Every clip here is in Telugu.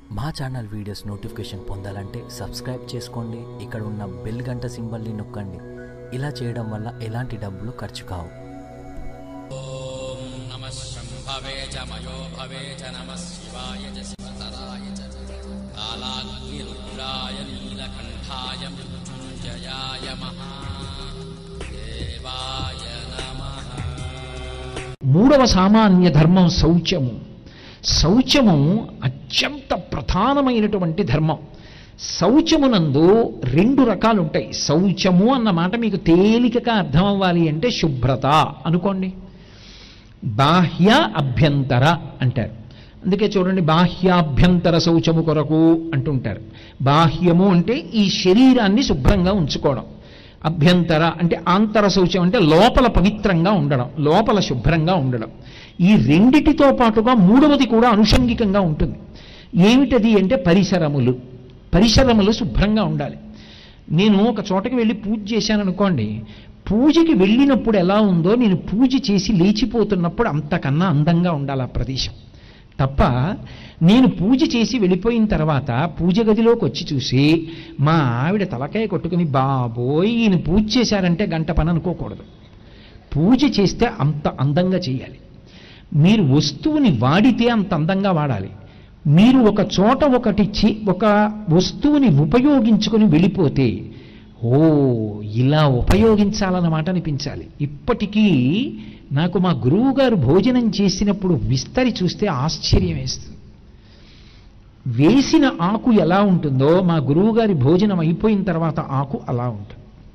మా ఛానల్ వీడియోస్ నోటిఫికేషన్ పొందాలంటే సబ్స్క్రైబ్ చేసుకోండి ఇక్కడ ఉన్న బెల్ గంట సింబల్ని నొక్కండి ఇలా చేయడం వల్ల ఎలాంటి డబ్బులు ఖర్చు కావు नमः शम्भवे च मयो भवे च नमः शिवाय च शिवतराय च कालाग्निरुद्राय नीलकण्ठाय मृत्युञ्जयाय महादेवाय नमः మూడవ సామాన్య ధర్మం శౌచము శౌచము అత్యంత ప్రధానమైనటువంటి ధర్మం శౌచమునందు రెండు రకాలు ఉంటాయి శౌచము అన్న మాట మీకు తేలికగా అర్థం అవ్వాలి అంటే శుభ్రత అనుకోండి బాహ్య అభ్యంతర అంటారు అందుకే చూడండి బాహ్యాభ్యంతర శౌచము కొరకు అంటుంటారు బాహ్యము అంటే ఈ శరీరాన్ని శుభ్రంగా ఉంచుకోవడం అభ్యంతర అంటే ఆంతర శౌచం అంటే లోపల పవిత్రంగా ఉండడం లోపల శుభ్రంగా ఉండడం ఈ రెండిటితో పాటుగా మూడవది కూడా అనుషంగికంగా ఉంటుంది ఏమిటది అంటే పరిసరములు పరిసరములు శుభ్రంగా ఉండాలి నేను ఒక చోటకి వెళ్ళి పూజ చేశాను అనుకోండి పూజకి వెళ్ళినప్పుడు ఎలా ఉందో నేను పూజ చేసి లేచిపోతున్నప్పుడు అంతకన్నా అందంగా ఉండాలి ఆ ప్రదేశం తప్ప నేను పూజ చేసి వెళ్ళిపోయిన తర్వాత పూజ గదిలోకి వచ్చి చూసి మా ఆవిడ తలకాయ కొట్టుకుని బాబోయ్ ఈయన పూజ చేశారంటే గంట పని అనుకోకూడదు పూజ చేస్తే అంత అందంగా చేయాలి మీరు వస్తువుని వాడితే అంత అందంగా వాడాలి మీరు ఒక చోట ఒకటి చి- ఒక వస్తువుని ఉపయోగించుకొని వెళ్ళిపోతే ఓ ఇలా ఉపయోగించాలన్నమాట అనిపించాలి ఇప్పటికీ నాకు మా గురువు గారు భోజనం చేసినప్పుడు విస్తరి చూస్తే ఆశ్చర్యం వేస్తుంది వేసిన ఆకు ఎలా ఉంటుందో మా గురువు గారి భోజనం అయిపోయిన తర్వాత ఆకు అలా ఉంటుంది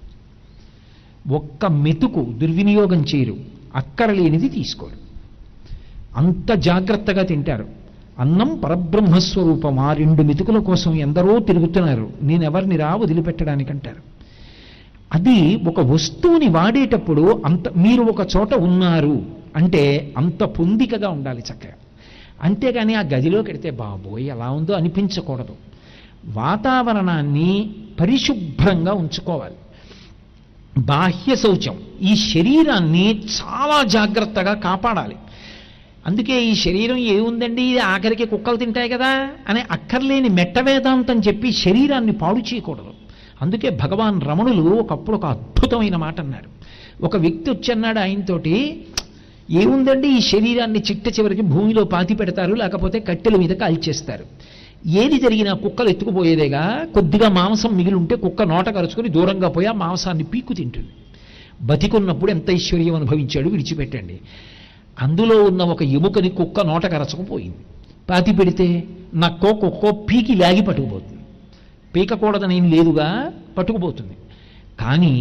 ఒక్క మెతుకు దుర్వినియోగం చేయరు అక్కరలేనిది తీసుకోరు అంత జాగ్రత్తగా తింటారు అన్నం పరబ్రహ్మస్వరూపం ఆ రెండు మెతుకుల కోసం ఎందరో తిరుగుతున్నారు నేనెవరిని రా వదిలిపెట్టడానికంటారు అది ఒక వస్తువుని వాడేటప్పుడు అంత మీరు ఒక చోట ఉన్నారు అంటే అంత పొందికగా ఉండాలి చక్కగా అంతేగాని ఆ గదిలోకి వెడితే బాబోయ్ ఎలా ఉందో అనిపించకూడదు వాతావరణాన్ని పరిశుభ్రంగా ఉంచుకోవాలి బాహ్య శౌచం ఈ శరీరాన్ని చాలా జాగ్రత్తగా కాపాడాలి అందుకే ఈ శరీరం ఏముందండి ఇది ఆఖరికి కుక్కలు తింటాయి కదా అనే అక్కర్లేని మెట్ట వేదాంతం చెప్పి శరీరాన్ని పాడు చేయకూడదు అందుకే భగవాన్ రమణులు ఒకప్పుడు ఒక అద్భుతమైన మాట అన్నారు ఒక వ్యక్తి వచ్చి అన్నాడు ఆయనతోటి ఏముందండి ఈ శరీరాన్ని చిట్ట చివరికి భూమిలో పాతి పెడతారు లేకపోతే కట్టెల మీద కాల్చేస్తారు ఏది జరిగినా కుక్కలు ఎత్తుకుపోయేదేగా కొద్దిగా మాంసం మిగిలి ఉంటే కుక్క నోట కరుచుకొని దూరంగా పోయి ఆ మాంసాన్ని పీక్కు తింటుంది బతికున్నప్పుడు ఎంత ఐశ్వర్యం అనుభవించాడు విడిచిపెట్టండి అందులో ఉన్న ఒక ఎముకని కుక్క నోట కరచకపోయింది పాతి పెడితే నక్కో కుక్కో పీకి లాగి పట్టుకుపోతుంది పీకకూడదని ఏం లేదుగా పట్టుకుపోతుంది కానీ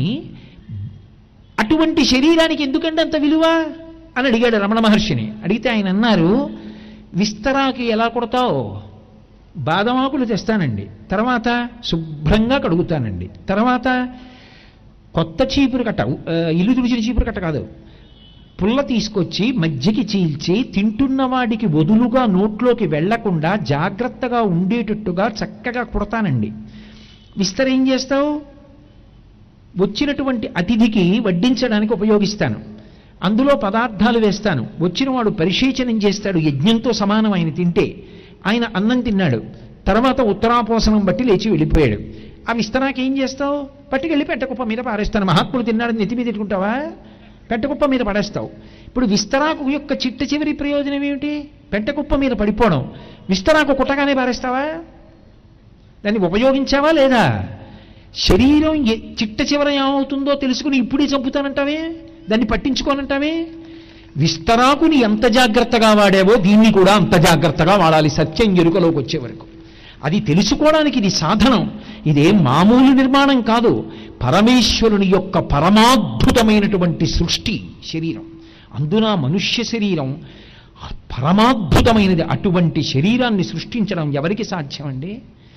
అటువంటి శరీరానికి ఎందుకంటే అంత విలువ అని అడిగాడు రమణ మహర్షిని అడిగితే ఆయన అన్నారు విస్తరాకి ఎలా కొడతావు బాదమాకులు తెస్తానండి తర్వాత శుభ్రంగా కడుగుతానండి తర్వాత కొత్త చీపురు కట్ట ఆ, ఇల్లు తుడిచిన చీపురు కట్ట కాదు పుల్ల తీసుకొచ్చి మధ్యకి చీల్చి తింటున్న వాడికి వదులుగా నోట్లోకి వెళ్లకుండా జాగ్రత్తగా ఉండేటట్టుగా చక్కగా కుడతానండి విస్తర ఏం చేస్తావు వచ్చినటువంటి అతిథికి వడ్డించడానికి ఉపయోగిస్తాను అందులో పదార్థాలు వేస్తాను వచ్చిన వాడు పరిశేచనం చేస్తాడు యజ్ఞంతో సమానం ఆయన తింటే ఆయన అన్నం తిన్నాడు తర్వాత ఉత్తరాపోసనం బట్టి లేచి వెళ్ళిపోయాడు ఆ విస్తరాకి ఏం చేస్తావు పట్టుకెళ్ళి పెట్టకుప్ప మీద పారేస్తాను మహాత్ముడు తిన్నాడు నెత్తి మీద తిట్టుకుంటావా పెట్టకుప్ప మీద పడేస్తావు ఇప్పుడు విస్తరాకు యొక్క చిట్ట చివరి ప్రయోజనం ఏమిటి పెట్టకుప్ప మీద పడిపోవడం విస్తరాకు కుట్టగానే పారేస్తావా దాన్ని ఉపయోగించావా లేదా శరీరం ఎ- చిట్ట చివర ఏమవుతుందో తెలుసుకుని ఇప్పుడే చంపుతానంటావే దాన్ని పట్టించుకోనంటావే విస్తరాకుని ఎంత జాగ్రత్తగా వాడావో దీన్ని కూడా అంత జాగ్రత్తగా వాడాలి సత్యం ఎరుకలోకి వచ్చే వరకు అది తెలుసుకోవడానికి ఇది సాధనం ఇదేం మామూలు నిర్మాణం కాదు పరమేశ్వరుని యొక్క పరమాద్భుతమైనటువంటి సృష్టి శరీరం అందున మనుష్య శరీరం పరమాద్భుతమైనది అటువంటి శరీరాన్ని సృష్టించడం ఎవరికి సాధ్యమండి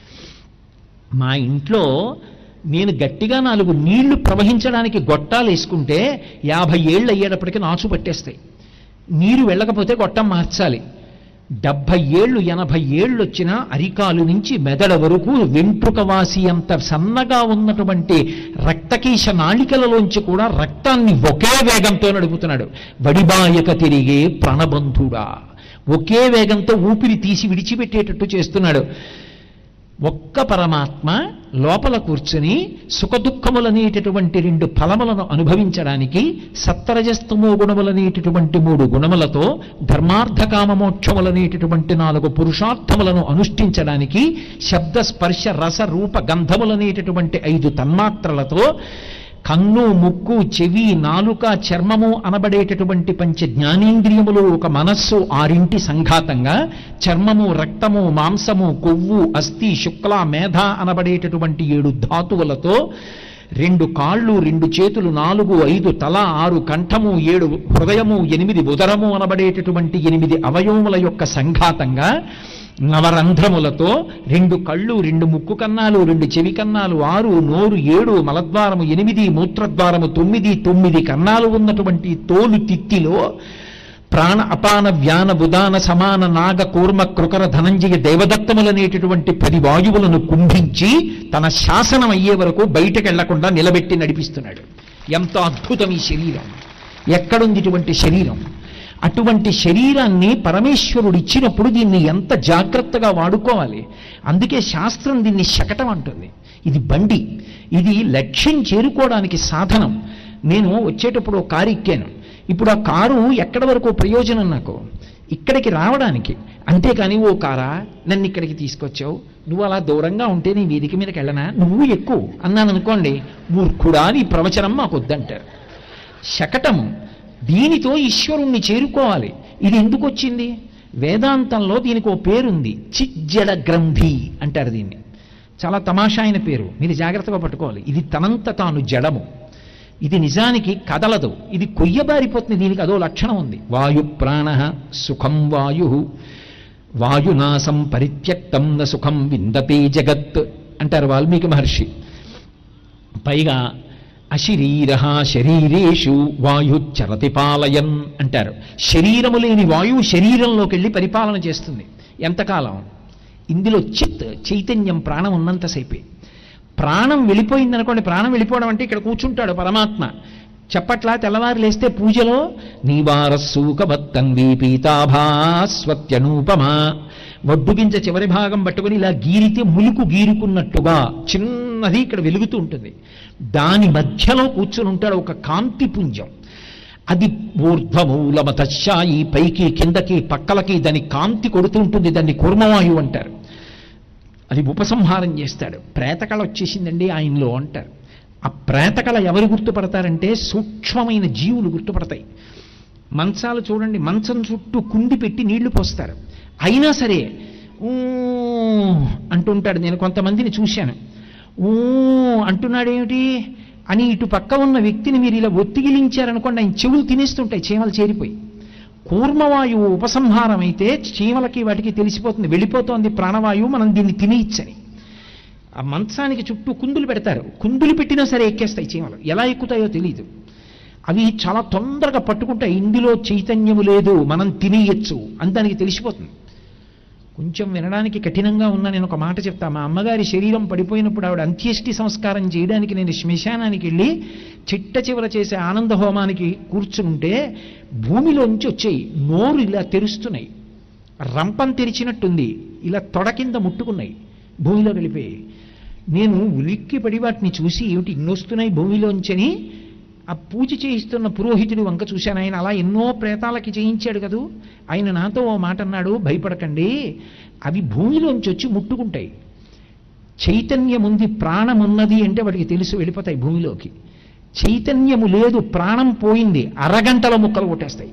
మా ఇంట్లో నేను గట్టిగా నాలుగు నీళ్లు ప్రవహించడానికి గొట్టాలు వేసుకుంటే యాభై ఏళ్ళు అయ్యేటప్పటికి నాచు పట్టేస్తాయి నీరు వెళ్ళకపోతే గొట్టం మార్చాలి డెబ్భై ఏళ్ళు ఎనభై ఏళ్ళు వచ్చిన అరికాలు నుంచి మెదడ వరకు వెంట్రుక వాసి అంత సన్నగా ఉన్నటువంటి రక్తకీశ నాళికలలోంచి కూడా రక్తాన్ని ఒకే వేగంతో నడుపుతున్నాడు వడిబాయక తిరిగే ప్రాణబంధుడా ఒకే వేగంతో ఊపిరి తీసి విడిచిపెట్టేటట్టు చేస్తున్నాడు ఒక్క పరమాత్మ లోపల కూర్చుని సుఖదుఖములనేటటువంటి రెండు ఫలములను అనుభవించడానికి సత్తరజస్తమో గుణములనేటటువంటి మూడు గుణములతో ధర్మార్థకామమోక్షములనేటటువంటి నాలుగు పురుషార్థములను అనుష్ఠించడానికి శబ్ద స్పర్శ రస రూప గంధములనేటటువంటి ఐదు తన్మాత్రలతో కన్ను ముక్కు చెవి నాలుక చర్మము అనబడేటటువంటి పంచ జ్ఞానేంద్రియములు ఒక మనస్సు ఆరింటి సంఘాతంగా చర్మము రక్తము మాంసము కొవ్వు అస్థి శుక్ల మేధ అనబడేటటువంటి ఏడు ధాతువులతో రెండు కాళ్ళు రెండు చేతులు నాలుగు ఐదు తల ఆరు కంఠము ఏడు హృదయము ఎనిమిది ఉదరము అనబడేటటువంటి ఎనిమిది అవయవముల యొక్క సంఘాతంగా నవరంధ్రములతో రెండు కళ్ళు రెండు ముక్కు కన్నాలు రెండు చెవి కన్నాలు ఆరు నోరు ఏడు మలద్వారము ఎనిమిది మూత్రద్వారము తొమ్మిది తొమ్మిది కన్నాలు ఉన్నటువంటి తోలు తిత్తిలో ప్రాణ అపాన వ్యాన బుదాన సమాన నాగ కూర్మ కృకర ధనంజయ దేవదత్తములనేటటువంటి పది వాయువులను కుంభించి తన శాసనం అయ్యే వరకు బయటకెళ్లకుండా నిలబెట్టి నడిపిస్తున్నాడు ఎంత అద్భుతం ఈ శరీరం ఎక్కడుంది ఇటువంటి శరీరం అటువంటి శరీరాన్ని పరమేశ్వరుడు ఇచ్చినప్పుడు దీన్ని ఎంత జాగ్రత్తగా వాడుకోవాలి అందుకే శాస్త్రం దీన్ని శకటం అంటుంది ఇది బండి ఇది లక్ష్యం చేరుకోవడానికి సాధనం నేను వచ్చేటప్పుడు ఒక కారు ఎక్కాను ఇప్పుడు ఆ కారు ఎక్కడి వరకు ప్రయోజనం నాకు ఇక్కడికి రావడానికి అంతేకాని ఓ కారా నన్ను ఇక్కడికి తీసుకొచ్చావు నువ్వు అలా దూరంగా ఉంటే నీ వేదిక మీదకి వెళ్ళనా నువ్వు ఎక్కువ అన్నాను అనుకోండి మూర్ఖుడా నీ ప్రవచనం మాకు వద్దంటారు శకటము దీనితో ఈశ్వరుణ్ణి చేరుకోవాలి ఇది ఎందుకు వచ్చింది వేదాంతంలో దీనికి ఓ పేరుంది చిజ్జడ గ్రంథి అంటారు దీన్ని చాలా తమాషా అయిన పేరు మీరు జాగ్రత్తగా పట్టుకోవాలి ఇది తనంత తాను జడము ఇది నిజానికి కదలదు ఇది కొయ్యబారిపోతుంది దీనికి అదో లక్షణం ఉంది వాయు ప్రాణ సుఖం వాయు వాయునాశం పరిత్యక్తం న సుఖం విందతే జగత్ అంటారు వాల్మీకి మహర్షి పైగా అశరీర శరీరేషు వాయుచరతి పాలయన్ అంటారు శరీరము లేని వాయువు శరీరంలోకి వెళ్ళి పరిపాలన చేస్తుంది ఎంతకాలం ఇందులో చిత్ చైతన్యం ప్రాణం ఉన్నంతసేపే ప్రాణం వెళ్ళిపోయిందనుకోండి ప్రాణం వెళ్ళిపోవడం అంటే ఇక్కడ కూర్చుంటాడు పరమాత్మ చెప్పట్లా తెల్లవారు లేస్తే పూజలో నీవారస్సూకబత్తంగి పీతాభాస్వత్యనూపమా వడ్డుగింజ చివరి భాగం పట్టుకొని ఇలా గీరితే ములుకు గీరుకున్నట్టుగా చిన్నది ఇక్కడ వెలుగుతూ ఉంటుంది దాని మధ్యలో కూర్చుని ఉంటాడు ఒక కాంతి పుంజం అది ఊర్ధ్వమూలమతశాయి పైకి కిందకి పక్కలకి దాని కాంతి కొడుతూ ఉంటుంది దాన్ని కూర్మవాయువు అంటారు అది ఉపసంహారం చేస్తాడు ప్రేతకళ వచ్చేసిందండి ఆయనలో అంటారు ఆ ప్రేతకళ ఎవరు గుర్తుపడతారంటే సూక్ష్మమైన జీవులు గుర్తుపడతాయి మంచాలు చూడండి మంచం చుట్టూ కుండి పెట్టి నీళ్లు పోస్తారు అయినా సరే ఊ అంటుంటాడు నేను కొంతమందిని చూశాను ఊ అంటున్నాడేమిటి అని ఇటు పక్క ఉన్న వ్యక్తిని మీరు ఇలా ఒత్తిగిలించారనుకోండి ఆయన చెవులు తినేస్తుంటాయి చీమలు చేరిపోయి కూర్మవాయువు ఉపసంహారం అయితే చీమలకి వాటికి తెలిసిపోతుంది వెళ్ళిపోతోంది ప్రాణవాయువు మనం దీన్ని తినేయచ్చని ఆ మంచానికి చుట్టూ కుందులు పెడతారు కుందులు పెట్టినా సరే ఎక్కేస్తాయి చీమలు ఎలా ఎక్కుతాయో తెలియదు అవి చాలా తొందరగా పట్టుకుంటాయి ఇందులో చైతన్యము లేదు మనం తినేయచ్చు అని దానికి తెలిసిపోతుంది కొంచెం వినడానికి కఠినంగా ఉన్న నేను ఒక మాట చెప్తా మా అమ్మగారి శరీరం పడిపోయినప్పుడు ఆవిడ అంత్యేష్టి సంస్కారం చేయడానికి నేను శ్మశానానికి వెళ్ళి చిట్ట చివర చేసే ఆనంద హోమానికి కూర్చుంటే భూమిలోంచి వచ్చాయి నోరు ఇలా తెరుస్తున్నాయి రంపం తెరిచినట్టుంది ఇలా తొడ కింద ముట్టుకున్నాయి భూమిలో వెళ్ళిపోయి నేను ఉలిక్కి పడి వాటిని చూసి ఏమిటి ఇన్నొస్తున్నాయి భూమిలోంచని ఆ పూజ చేయిస్తున్న పురోహితుడి వంక చూశాను ఆయన అలా ఎన్నో ప్రేతాలకి చేయించాడు కదూ ఆయన నాతో ఓ మాట అన్నాడు భయపడకండి అవి భూమిలోంచి వచ్చి ముట్టుకుంటాయి చైతన్యం ఉంది ప్రాణం ఉన్నది అంటే వాటికి తెలుసు వెళ్ళిపోతాయి భూమిలోకి చైతన్యము లేదు ప్రాణం పోయింది అరగంటలో ముక్కలు కొట్టేస్తాయి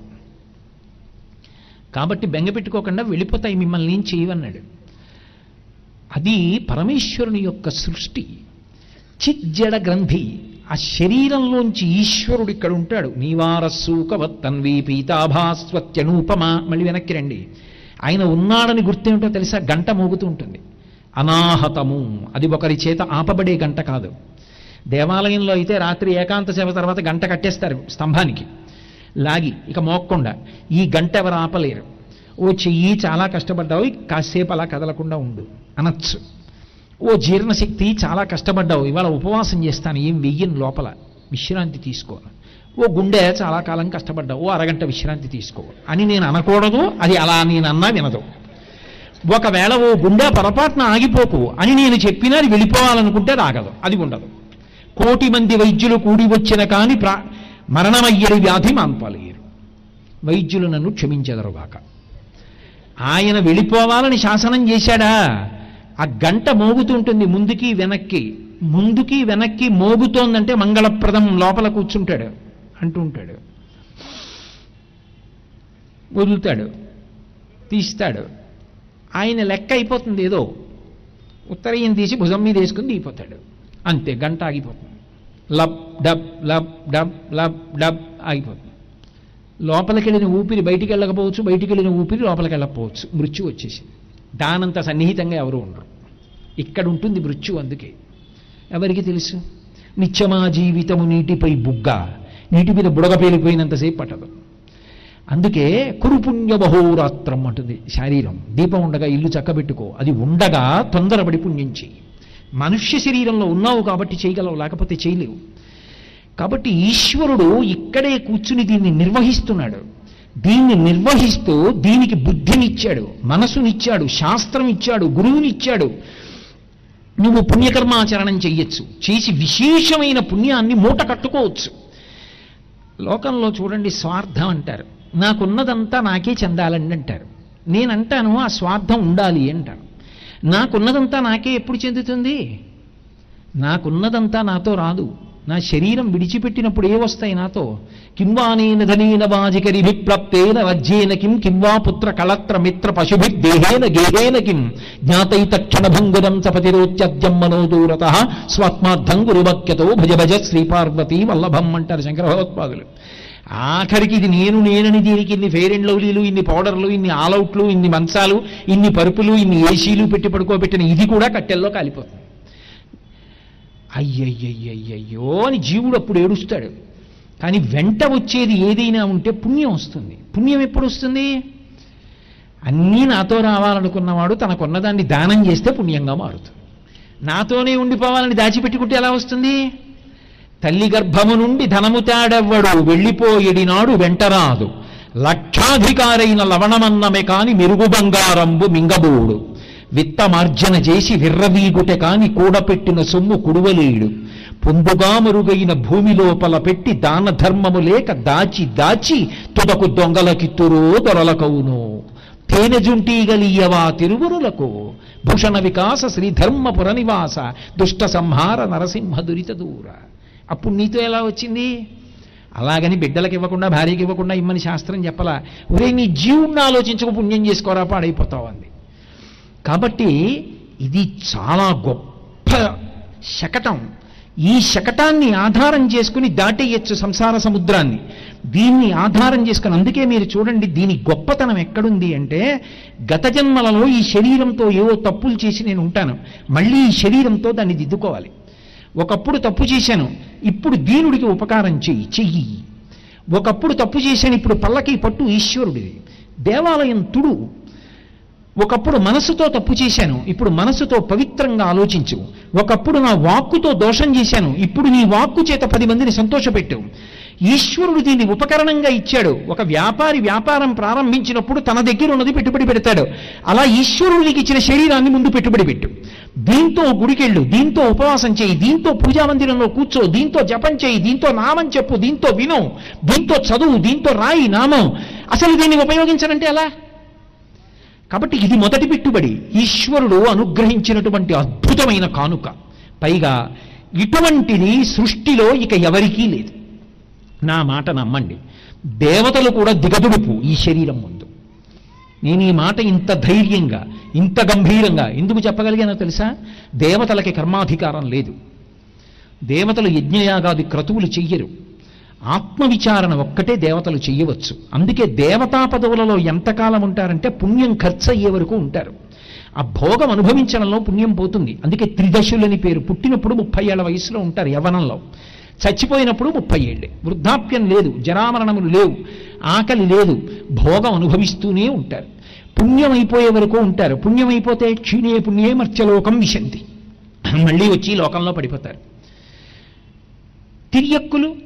కాబట్టి బెంగ పెట్టుకోకుండా వెళ్ళిపోతాయి మిమ్మల్ని ఏం చేయవన్నాడు అది పరమేశ్వరుని యొక్క సృష్టి చిజ్జడ గ్రంథి ఆ శరీరంలోంచి ఈశ్వరుడు ఇక్కడ ఉంటాడు నీవారస్సూకవత్తన్వి పీతాభాస్వత్యనూపమ మళ్ళీ వెనక్కి రండి ఆయన ఉన్నాడని గుర్తేమిటో తెలుసా గంట మోగుతూ ఉంటుంది అనాహతము అది ఒకరి చేత ఆపబడే గంట కాదు దేవాలయంలో అయితే రాత్రి ఏకాంత సేవ తర్వాత గంట కట్టేస్తారు స్తంభానికి లాగి ఇక మోక్కుండా ఈ గంట ఎవరు ఆపలేరు ఓ చెయ్యి చాలా కష్టపడ్డావు కాసేపు అలా కదలకుండా ఉండు అనొచ్చు ఓ జీర్ణశక్తి చాలా కష్టపడ్డావు ఇవాళ ఉపవాసం చేస్తాను ఏం వెయ్యను లోపల విశ్రాంతి తీసుకోను ఓ గుండె చాలా కాలం కష్టపడ్డా ఓ అరగంట విశ్రాంతి తీసుకో అని నేను అనకూడదు అది అలా నేను అన్నా వినదు ఒకవేళ ఓ గుండె పొరపాటున ఆగిపోకు అని నేను చెప్పినా అది వెళ్ళిపోవాలనుకుంటే అది ఆగదు అది ఉండదు కోటి మంది వైద్యులు కూడి వచ్చిన కాని ప్రా మరణమయ్యరి వ్యాధి మాన్పలేరు వైద్యులు నన్ను క్షమించెదరుగాక ఆయన వెళ్ళిపోవాలని శాసనం చేశాడా ఆ గంట మోగుతుంటుంది ముందుకి వెనక్కి ముందుకి వెనక్కి మోగుతోందంటే మంగళప్రదం లోపల కూర్చుంటాడు అంటూ ఉంటాడు వదులుతాడు తీస్తాడు ఆయన లెక్క అయిపోతుంది ఏదో ఉత్తరయ్యం తీసి భుజం మీద వేసుకుని దిగిపోతాడు అంతే గంట ఆగిపోతుంది lub dub lub dub lub dub ఆగిపోతుంది లోపలికి వెళ్ళిన ఊపిరి బయటికి వెళ్ళకపోవచ్చు బయటికి వెళ్ళిన ఊపిరి లోపలికి వెళ్ళకపోవచ్చు మృత్యు వచ్చేసింది దానంత సన్నిహితంగా ఎవరు ఉండరు ఇక్కడ ఉంటుంది మృత్యు అందుకే ఎవరికి తెలుసు నిత్యమా జీవితము నీటిపై బుగ్గ నీటి మీద బుడగ పేలిపోయినంతసేపు పట్టదు అందుకే కురుపుణ్య బహోరాత్రం అంటుంది శారీరం దీపం ఉండగా ఇల్లు చక్కబెట్టుకో అది ఉండగా తొందరపడి పుణ్యం చెయ్యి మనుష్య శరీరంలో ఉన్నావు కాబట్టి చేయగలవు లేకపోతే చేయలేవు కాబట్టి ఈశ్వరుడు ఇక్కడే కూర్చుని దీన్ని నిర్వహిస్తున్నాడు దీన్ని నిర్వహిస్తూ దీనికి బుద్ధినిచ్చాడు మనసునిచ్చాడు శాస్త్రం ఇచ్చాడు గురువునిచ్చాడు నువ్వు పుణ్యకర్మాచరణం చెయ్యొచ్చు చేసి విశేషమైన పుణ్యాన్ని మూట కట్టుకోవచ్చు లోకంలో చూడండి స్వార్థం అంటారు నాకున్నదంతా నాకే చెందాలండి అంటారు నేనంటాను ఆ స్వార్థం ఉండాలి అంటారు నాకున్నదంతా నాకే ఎప్పుడు చెందుతుంది నాకున్నదంతా నాతో రాదు నా శరీరం విడిచిపెట్టినప్పుడు ఏ వస్తాయి నాతో కింవానేన ధనేన వాజికరి విప్లప్తేన వజ్యేన కిం కింవా పుత్ర కళత్ర మిత్ర పశుభిర్దేహేన గేహేన కిం జ్ఞాతైతక్షణ భంగురం సపతిరోత్యద్యం మనోదూరత స్వాత్మార్థం గురువాక్యతో భజ భజ శ్రీపార్వతీ వల్లభం అంటారు శంకర భగవత్పాదులు ఆఖరికి ఇది నేను నేనని దీనికి ఇన్ని ఫెయిర్ అండ్ లవ్లీలు ఇన్ని పౌడర్లు ఇన్ని ఆల్అవుట్లు ఇన్ని మంచాలు ఇన్ని పరుపులు ఇన్ని ఏసీలు పెట్టి పడుకోబెట్టిన ఇది కూడా కట్టెల్లో కాలిపోతుంది అయ్యయ్యయ్యయ్యో అని జీవుడు అప్పుడు ఏడుస్తాడు కానీ వెంట వచ్చేది ఏదైనా ఉంటే పుణ్యం వస్తుంది పుణ్యం ఎప్పుడు వస్తుంది అన్నీ నాతో రావాలనుకున్నవాడు తనకున్నదాన్ని దానం చేస్తే పుణ్యంగా మారుతుంది నాతోనే ఉండిపోవాలని దాచిపెట్టుకుంటే ఎలా వస్తుంది తల్లి గర్భము నుండి ధనము తాడెవ్వడు వెళ్ళిపోయేడినాడు వెంటరాదు లక్షాధికారైన లవణమన్నమే కాని మెరుగు బంగారంబు మింగబోడు విత్తమార్జన చేసి విర్రవీగుటె కాని కూడపెట్టిన సొమ్ము కుడువలేడు పొందుగా మరుగైన భూమి లోపల పెట్టి దాన ధర్మము లేక దాచి దాచి తుదకు దొంగలకిత్తురో దొరలకవును తేనె జుంటీగలియవా తిరువురులకు భూషణ వికాస శ్రీధర్మపుర నివాస దుష్ట సంహార నరసింహ దురిత దూర అప్పుడు నీతో ఎలా వచ్చింది అలాగని బిడ్డలకు ఇవ్వకుండా భార్యకి ఇవ్వకుండా ఇమ్మని శాస్త్రం చెప్పలా ఒరే నీ జీవుణ్ణి ఆలోచించక పుణ్యం చేసుకోరా పాడైపోతావు అంది కాబట్టి ఇది చాలా గొప్ప శకటం ఈ శకటాన్ని ఆధారం చేసుకుని దాటేయచ్చు సంసార సముద్రాన్ని దీన్ని ఆధారం చేసుకుని అందుకే మీరు చూడండి దీని గొప్పతనం ఎక్కడుంది అంటే గత జన్మలలో ఈ శరీరంతో ఏవో తప్పులు చేసి నేను ఉంటాను మళ్ళీ ఈ శరీరంతో దాన్ని దిద్దుకోవాలి ఒకప్పుడు తప్పు చేశాను ఇప్పుడు దీనుడికి ఉపకారం చెయ్యి చెయ్యి ఒకప్పుడు తప్పు చేశాను ఇప్పుడు పల్లకి పట్టు ఈశ్వరుడిది దేవాలయం తుడు ఒకప్పుడు మనసుతో తప్పు చేశాను ఇప్పుడు మనసుతో పవిత్రంగా ఆలోచించు ఒకప్పుడు నా వాక్కుతో దోషం చేశాను ఇప్పుడు నీ వాక్కు చేత పది మందిని సంతోషపెట్టు ఈశ్వరుడు దీన్ని ఉపకరణంగా ఇచ్చాడు ఒక వ్యాపారి వ్యాపారం ప్రారంభించినప్పుడు తన దగ్గర ఉన్నది పెట్టుబడి పెడతాడు అలా ఈశ్వరుడికి ఇచ్చిన శరీరాన్ని ముందు పెట్టుబడి పెట్టు దీంతో గుడికెళ్ళు దీంతో ఉపవాసం చేయి దీంతో పూజా మందిరంలో కూర్చో దీంతో జపం చేయి దీంతో నామం చెప్పు దీంతో విను దీంతో చదువు దీంతో రాయి నామం అసలు దీన్ని ఉపయోగించనంటే ఎలా కాబట్టి ఇది మొదటి పెట్టుబడి ఈశ్వరుడు అనుగ్రహించినటువంటి అద్భుతమైన కానుక పైగా ఇటువంటిది సృష్టిలో ఇక ఎవరికీ లేదు నా మాట నమ్మండి దేవతలు కూడా దిగదుడుపు ఈ శరీరం ముందు నేను ఈ మాట ఇంత ధైర్యంగా ఇంత గంభీరంగా ఎందుకు చెప్పగలిగానో తెలుసా దేవతలకి కర్మాధికారం లేదు దేవతలు యజ్ఞయాగాది క్రతువులు చెయ్యరు ఆత్మవిచారణ ఒక్కటే దేవతలు చెయ్యవచ్చు అందుకే దేవతా పదవులలో ఎంతకాలం ఉంటారంటే పుణ్యం ఖర్చు అయ్యే వరకు ఉంటారు ఆ భోగం అనుభవించడంలో పుణ్యం పోతుంది అందుకే త్రిదశులని పేరు పుట్టినప్పుడు ముప్పై ఏళ్ల వయసులో ఉంటారు యవనంలో చచ్చిపోయినప్పుడు ముప్పై ఏళ్ళే వృద్ధాప్యం లేదు జరామరణములు లేవు ఆకలి లేదు భోగం అనుభవిస్తూనే ఉంటారు పుణ్యం అయిపోయే వరకు ఉంటారు పుణ్యం అయిపోతే క్షీణే పుణ్యే మర్త్యలోకం విశంతి మళ్ళీ వచ్చి లోకంలో పడిపోతారు తిరియక్కులు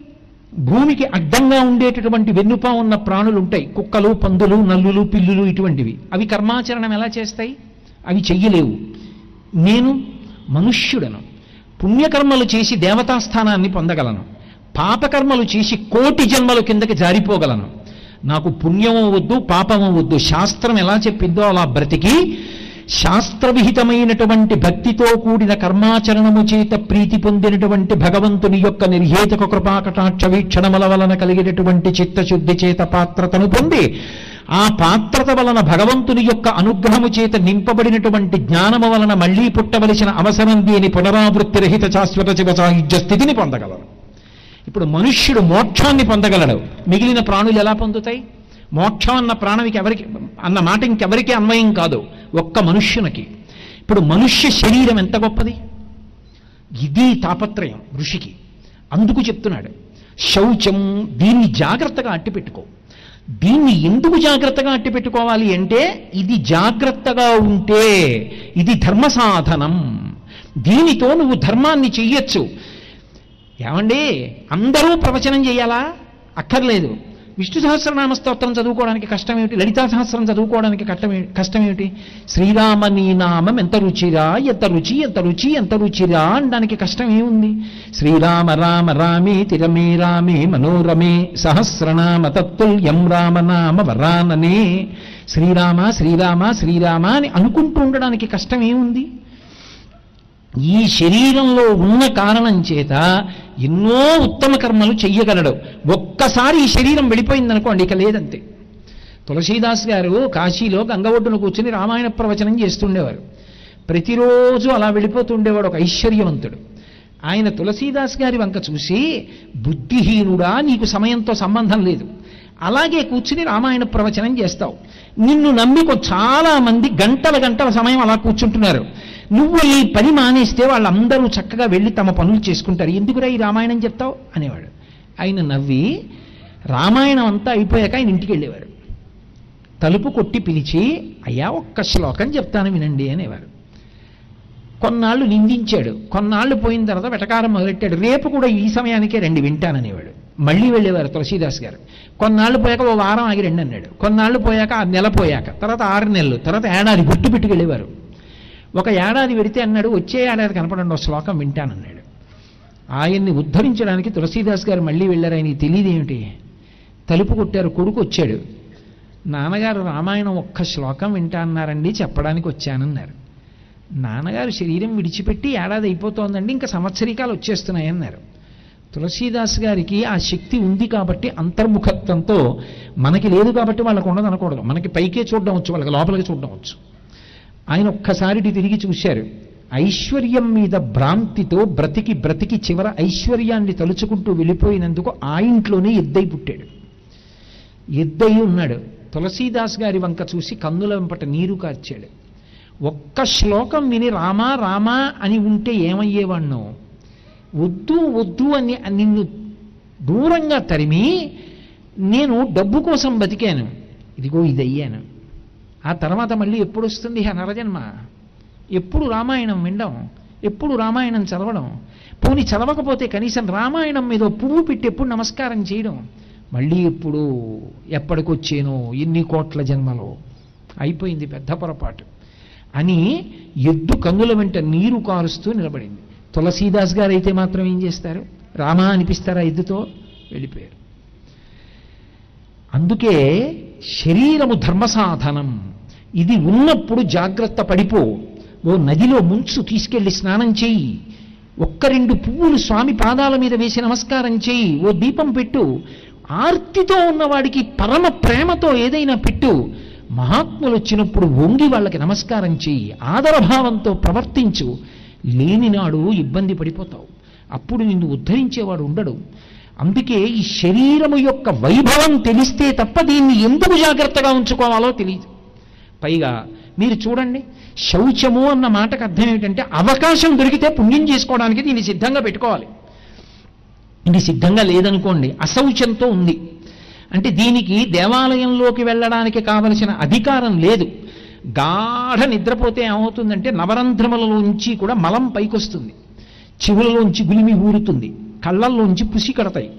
భూమికి అడ్డంగా ఉండేటటువంటి వెన్నుపా ఉన్న ప్రాణులు ఉంటాయి కుక్కలు పందులు నల్లులు పిల్లులు ఇటువంటివి అవి కర్మాచరణం ఎలా చేస్తాయి అవి చెయ్యలేవు నేను మనుష్యుడను పుణ్యకర్మలు చేసి దేవతాస్థానాన్ని పొందగలను పాపకర్మలు చేసి కోటి జన్మల కిందకి జారిపోగలను నాకు పుణ్యము వద్దు పాపము వద్దు శాస్త్రం ఎలా చెప్పిందో అలా బ్రతికి శాస్త్రవిహితమైనటువంటి భక్తితో కూడిన కర్మాచరణము చేత ప్రీతి పొందినటువంటి భగవంతుని యొక్క నిర్హేతక కృపాకటాక్ష వీక్షణముల వలన కలిగినటువంటి చిత్తశుద్ధి చేత పాత్రతను పొంది ఆ పాత్రత వలన భగవంతుని యొక్క అనుగ్రహము చేత నింపబడినటువంటి జ్ఞానము వలన మళ్లీ పుట్టవలసిన అవసరం దీని పునరావృత్తి రహిత శాశ్వత శివ సాయుధ్య స్థితిని పొందగలరు ఇప్పుడు మనుష్యుడు మోక్షాన్ని పొందగలడు మిగిలిన ప్రాణులు ఎలా పొందుతాయి మోక్షం అన్న ప్రాణమికి ఎవరికి అన్న మాట ఇంకెవరికి అన్వయం కాదు ఒక్క మనుష్యునికి ఇప్పుడు మనుష్య శరీరం ఎంత గొప్పది ఇది తాపత్రయం ఋషికి అందుకు చెప్తున్నాడు శౌచం దీన్ని జాగ్రత్తగా అట్టిపెట్టుకో దీన్ని ఎందుకు జాగ్రత్తగా అట్టిపెట్టుకోవాలి అంటే ఇది జాగ్రత్తగా ఉంటే ఇది ధర్మ సాధనం దీనితో నువ్వు ధర్మాన్ని చెయ్యొచ్చు ఏమండి అందరూ ప్రవచనం చేయాలా అక్కర్లేదు విష్ణు సహస్రనామ స్తోత్రం చదువుకోవడానికి కష్టం ఏమిటి లలితా సహస్రం చదువుకోవడానికి కష్టం ఏ- కష్టం ఏమిటి శ్రీరామ నీ నామం ఎంత రుచిరా ఎంత రుచి ఎంత రుచి ఎంత రుచిరా అనడానికి కష్టం ఏముంది శ్రీరామ రామ రామే తిరమే రామే మనోరమే సహస్రనామ తత్తుల్యం రామనామ వరాననే శ్రీరామ శ్రీరామ శ్రీరామ అని అనుకుంటూ ఉండడానికి కష్టం ఏముంది ఈ శరీరంలో ఉన్న కారణం చేత ఎన్నో ఉత్తమ కర్మలు చెయ్యగలడు ఒక్కసారి ఈ శరీరం వెళ్ళిపోయిందనుకోండి ఇక లేదంతే తులసీదాస్ గారు కాశీలో గంగ ఒడ్డున కూర్చుని రామాయణ ప్రవచనం చేస్తుండేవారు ప్రతిరోజు అలా వెళ్ళిపోతుండేవాడు ఒక ఐశ్వర్యవంతుడు ఆయన తులసీదాస్ గారి వంక చూసి బుద్ధిహీనుడా నీకు సమయంతో సంబంధం లేదు అలాగే కూర్చుని రామాయణ ప్రవచనం చేస్తావు నిన్ను నమ్మికో చాలా మంది గంటల గంటల సమయం అలా కూర్చుంటున్నారు నువ్వు ఈ పని మానేస్తే వాళ్ళందరూ చక్కగా వెళ్ళి తమ పనులు చేసుకుంటారు ఎందుకురా ఈ రామాయణం చెప్తావు అనేవాడు ఆయన నవ్వి రామాయణం అంతా అయిపోయాక ఆయన ఇంటికి వెళ్ళేవారు తలుపు కొట్టి పిలిచి అయ్యా ఒక్క శ్లోకం చెప్తాను వినండి అనేవారు కొన్నాళ్ళు నిందించాడు కొన్నాళ్ళు పోయిన తర్వాత వెటకారం మొదలెట్టాడు రేపు కూడా ఈ సమయానికే రండి వింటాననేవాడు మళ్ళీ వెళ్ళేవారు తులసీదాస్ గారు కొన్నాళ్ళు పోయాక ఓ వారం ఆగి రండి అన్నాడు కొన్నాళ్ళు పోయాక ఆ నెల పోయాక తర్వాత ఆరు నెలలు తర్వాత ఏడాది గుట్టు పెట్టుకు వెళ్ళేవారు ఒక ఏడాది వెడితే అన్నాడు వచ్చే ఏడాది కనపడండి ఒక శ్లోకం వింటానన్నాడు ఆయన్ని ఉద్ధరించడానికి తులసీదాస్ గారు మళ్ళీ వెళ్ళారు ఆయనకి తెలియదు ఏమిటి తలుపు కొట్టారు కొడుకు వచ్చాడు నాన్నగారు రామాయణం ఒక్క శ్లోకం వింటా అన్నారండి చెప్పడానికి వచ్చానన్నారు నాన్నగారు శరీరం విడిచిపెట్టి ఏడాది అయిపోతోందండి ఇంకా సంవత్సరికాలు వచ్చేస్తున్నాయి అన్నారు తులసీదాస్ గారికి ఆ శక్తి ఉంది కాబట్టి అంతర్ముఖత్వంతో మనకి లేదు కాబట్టి వాళ్ళకు ఉండదు అనకూడదు మనకి పైకే చూడడం వచ్చు వాళ్ళకి లోపలికి చూడడం వచ్చు ఆయన ఒక్కసారి ఇటు తిరిగి చూశారు ఐశ్వర్యం మీద భ్రాంతితో బ్రతికి బ్రతికి చివర ఐశ్వర్యాన్ని తలుచుకుంటూ వెళ్ళిపోయినందుకు ఆ ఇంట్లోనే ఎద్దై పుట్టాడు ఎద్దై ఉన్నాడు తులసీదాస్ గారి వంక చూసి కన్నుల వెంపట నీరు కార్చాడు ఒక్క శ్లోకం విని రామా రామా అని ఉంటే ఏమయ్యేవాణ్ణో వద్దు వద్దు అని నిన్ను దూరంగా తరిమి నేను డబ్బు కోసం బతికాను ఇదిగో ఇది అయ్యాను ఆ తర్వాత మళ్ళీ ఎప్పుడు వస్తుంది ఆ నరజన్మ ఎప్పుడు రామాయణం వినడం ఎప్పుడు రామాయణం చదవడం పోని చదవకపోతే కనీసం రామాయణం మీద ఓ పువ్వు పెట్టి ఎప్పుడు నమస్కారం చేయడం మళ్ళీ ఎప్పుడు ఎప్పటికొచ్చేనో ఎన్ని కోట్ల జన్మలో అయిపోయింది పెద్ద పొరపాటు అని ఎద్దు కన్నుల వెంట నీరు కారుస్తూ నిలబడింది తులసీదాస్ గారు అయితే మాత్రం ఏం చేస్తారు రామా అనిపిస్తారా ఎద్దుతో వెళ్ళిపోయారు అందుకే శరీరము ధర్మ సాధనం ఇది ఉన్నప్పుడు జాగ్రత్త పడిపో ఓ నదిలో ముంచు తీసుకెళ్లి స్నానం చెయ్యి ఒక్క రెండు పువ్వులు స్వామి పాదాల మీద వేసి నమస్కారం చెయ్యి ఓ దీపం పెట్టు ఆర్తితో ఉన్నవాడికి పరమ ప్రేమతో ఏదైనా పెట్టు మహాత్ములు వచ్చినప్పుడు వంగి వాళ్ళకి నమస్కారం చెయ్యి ఆదరభావంతో ప్రవర్తించు లేనినాడు ఇబ్బంది పడిపోతావు అప్పుడు నిన్ను ఉద్ధరించేవాడు ఉండడు అందుకే ఈ శరీరము యొక్క వైభవం తెలిస్తే తప్ప దీన్ని ఎందుకు జాగ్రత్తగా ఉంచుకోవాలో తెలియదు పైగా మీరు చూడండి శౌచము అన్న మాటకు అర్థం ఏమిటంటే అవకాశం దొరికితే పుణ్యం చేసుకోవడానికి దీన్ని సిద్ధంగా పెట్టుకోవాలి ఇది సిద్ధంగా లేదనుకోండి అశౌచంతో ఉంది అంటే దీనికి దేవాలయంలోకి వెళ్ళడానికి కావలసిన అధికారం లేదు గాఢ నిద్రపోతే ఏమవుతుందంటే నవరంధ్రములలోంచి కూడా మలం పైకొస్తుంది చెవులలోంచి గులిమి ఊరుతుంది కళ్ళల్లోంచి పుసి కడతాయి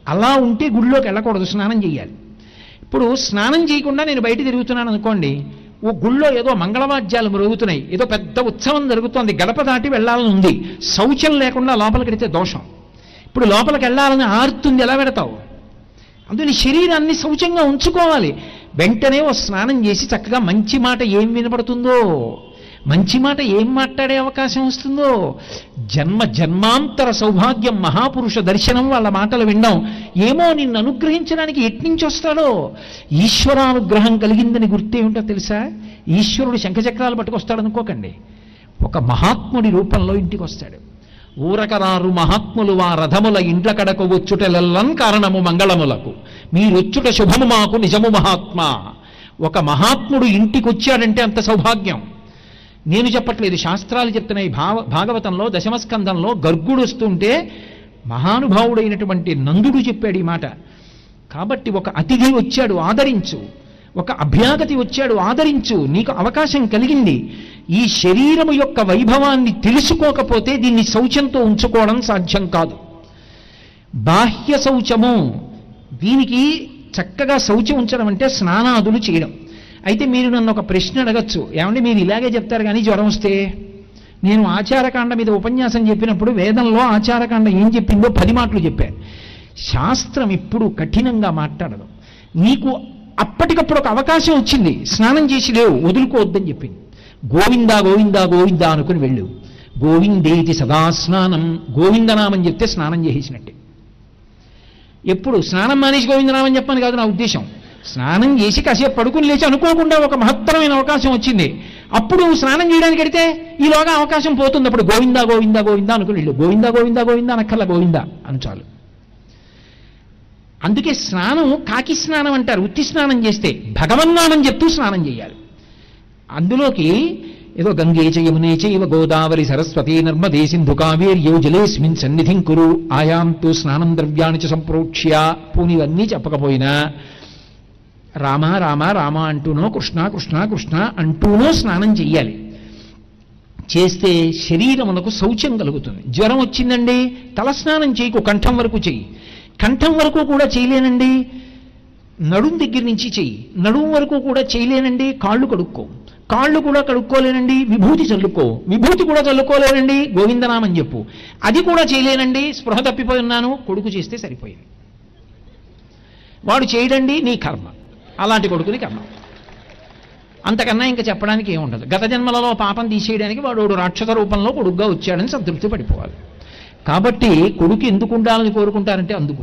అలా ఉంటే గుడిలోకి వెళ్ళకూడదు స్నానం చేయాలి ఇప్పుడు స్నానం చేయకుండా నేను బయట తిరుగుతున్నాను అనుకోండి ఓ గుళ్ళో ఏదో మంగళవాద్యాలు మరుగుతున్నాయి ఏదో పెద్ద ఉత్సవం జరుగుతోంది గడప దాటి వెళ్ళాలని ఉంది శౌచం లేకుండా లోపలికి వెడితే దోషం ఇప్పుడు లోపలికి వెళ్ళాలని ఆరుతుంది ఎలా పెడతావు అందుకని శరీరాన్ని శౌచంగా ఉంచుకోవాలి వెంటనే ఓ స్నానం చేసి చక్కగా మంచి మాట ఏం వినపడుతుందో మంచి మాట ఏం మాట్లాడే అవకాశం వస్తుందో జన్మ జన్మాంతర సౌభాగ్యం మహాపురుష దర్శనం వాళ్ళ మాటలు వినడం ఏమో నిన్ను అనుగ్రహించడానికి ఎట్నుంచి వస్తాడో ఈశ్వరానుగ్రహం కలిగిందని గుర్తేమిటో తెలుసా ఈశ్వరుడు శంఖచక్రాలు పట్టుకొస్తాడు అనుకోకండి ఒక మహాత్ముడి రూపంలో ఇంటికి వస్తాడు ఊరకరారు మహాత్ములు వా రథముల ఇండ్ల కడకు వచ్చుటలెల్లన్ కారణము మంగళములకు మీరొచ్చుట శుభము మాకు నిజము మహాత్మా ఒక మహాత్ముడు ఇంటికి వచ్చాడంటే అంత సౌభాగ్యం నేను చెప్పట్లేదు శాస్త్రాలు చెప్తున్నాయి భావ భాగవతంలో దశమస్కందంలో గర్గుడు వస్తుంటే మహానుభావుడైనటువంటి నందుడు చెప్పాడు ఈ మాట కాబట్టి ఒక అతిథి వచ్చాడు ఆదరించు ఒక అభ్యాగతి వచ్చాడు ఆదరించు నీకు అవకాశం కలిగింది ఈ శరీరము యొక్క వైభవాన్ని తెలుసుకోకపోతే దీన్ని శౌచంతో ఉంచుకోవడం సాధ్యం కాదు బాహ్య శౌచము దీనికి చక్కగా శౌచం ఉంచడం అంటే స్నానాదులు చేయడం అయితే మీరు నన్ను ఒక ప్రశ్న అడగచ్చు ఏమంటే మీరు ఇలాగే చెప్తారు కానీ జ్వరం వస్తే నేను ఆచారకాండ మీద ఉపన్యాసం చెప్పినప్పుడు వేదంలో ఆచారకాండ ఏం చెప్పిందో పది మాటలు చెప్పాను శాస్త్రం ఇప్పుడు కఠినంగా మాట్లాడదు నీకు అప్పటికప్పుడు ఒక అవకాశం వచ్చింది స్నానం చేసి లేవు వదులుకోవద్దని చెప్పింది గోవిందా గోవిందా గోవిందా అనుకుని వెళ్ళు గోవిందేతి సదా స్నానం గోవిందనామని చెప్తే స్నానం చేసేసినట్టే ఎప్పుడు స్నానం మానేసి గోవిందనామం చెప్పని కాదు నా ఉద్దేశం స్నానం చేసి కాసేపు పడుకుని లేచి అనుకోకుండా ఒక మహత్తరమైన అవకాశం వచ్చింది అప్పుడు నువ్వు స్నానం చేయడానికి వెడితే ఈలోగా అవకాశం పోతుంది అప్పుడు గోవిందా గోవిందా గోవిందా అనుకుని వెళ్ళు గోవిందా గోవిందా గోవిందా అనక్కర్ల గోవిందా అని చాలు అందుకే స్నానం కాకి స్నానం అంటారు ఉత్తి స్నానం చేస్తే భగవన్నామం చెప్తూ స్నానం చేయాలి అందులోకి ఏదో గంగే చ యమునే చైవ గోదావరి సరస్వతి నర్మదే సింధు కావేర్యో జలేస్మిన్ సన్నిధిం కురు ఆయాంతు స్నానం ద్రవ్యాన్ని చ సంప్రోక్ష్య పూనివన్నీ చెప్పకపోయినా రామ రామ రామ అంటూనో కృష్ణ కృష్ణ కృష్ణ అంటూనో స్నానం చెయ్యాలి చేస్తే శరీరమునకు శౌచం కలుగుతుంది జ్వరం వచ్చిందండి తలస్నానం చేయకు కంఠం వరకు చెయ్యి కంఠం వరకు కూడా చేయలేనండి నడుం దగ్గర నుంచి చెయ్యి నడుం వరకు కూడా చేయలేనండి కాళ్ళు కడుక్కో కాళ్ళు కూడా కడుక్కోలేనండి విభూతి చల్లుకో విభూతి కూడా చల్లుకోలేనండి గోవిందనామం చెప్పు అది కూడా చేయలేనండి స్పృహ తప్పిపోయి ఉన్నాను కొడుకు చేస్తే సరిపోయింది వాడు చేయడండి నీ కర్మ అలాంటి కొడుకుని కర్మ అంతకన్నా ఇంకా చెప్పడానికి ఏముండదు గత జన్మలలో పాపం తీసేయడానికి వాడు వాడు రాక్షస రూపంలో కొడుకుగా వచ్చాడని సంతృప్తి పడిపోవాలి కాబట్టి కొడుకు ఎందుకు ఉండాలని కోరుకుంటారంటే అందుకు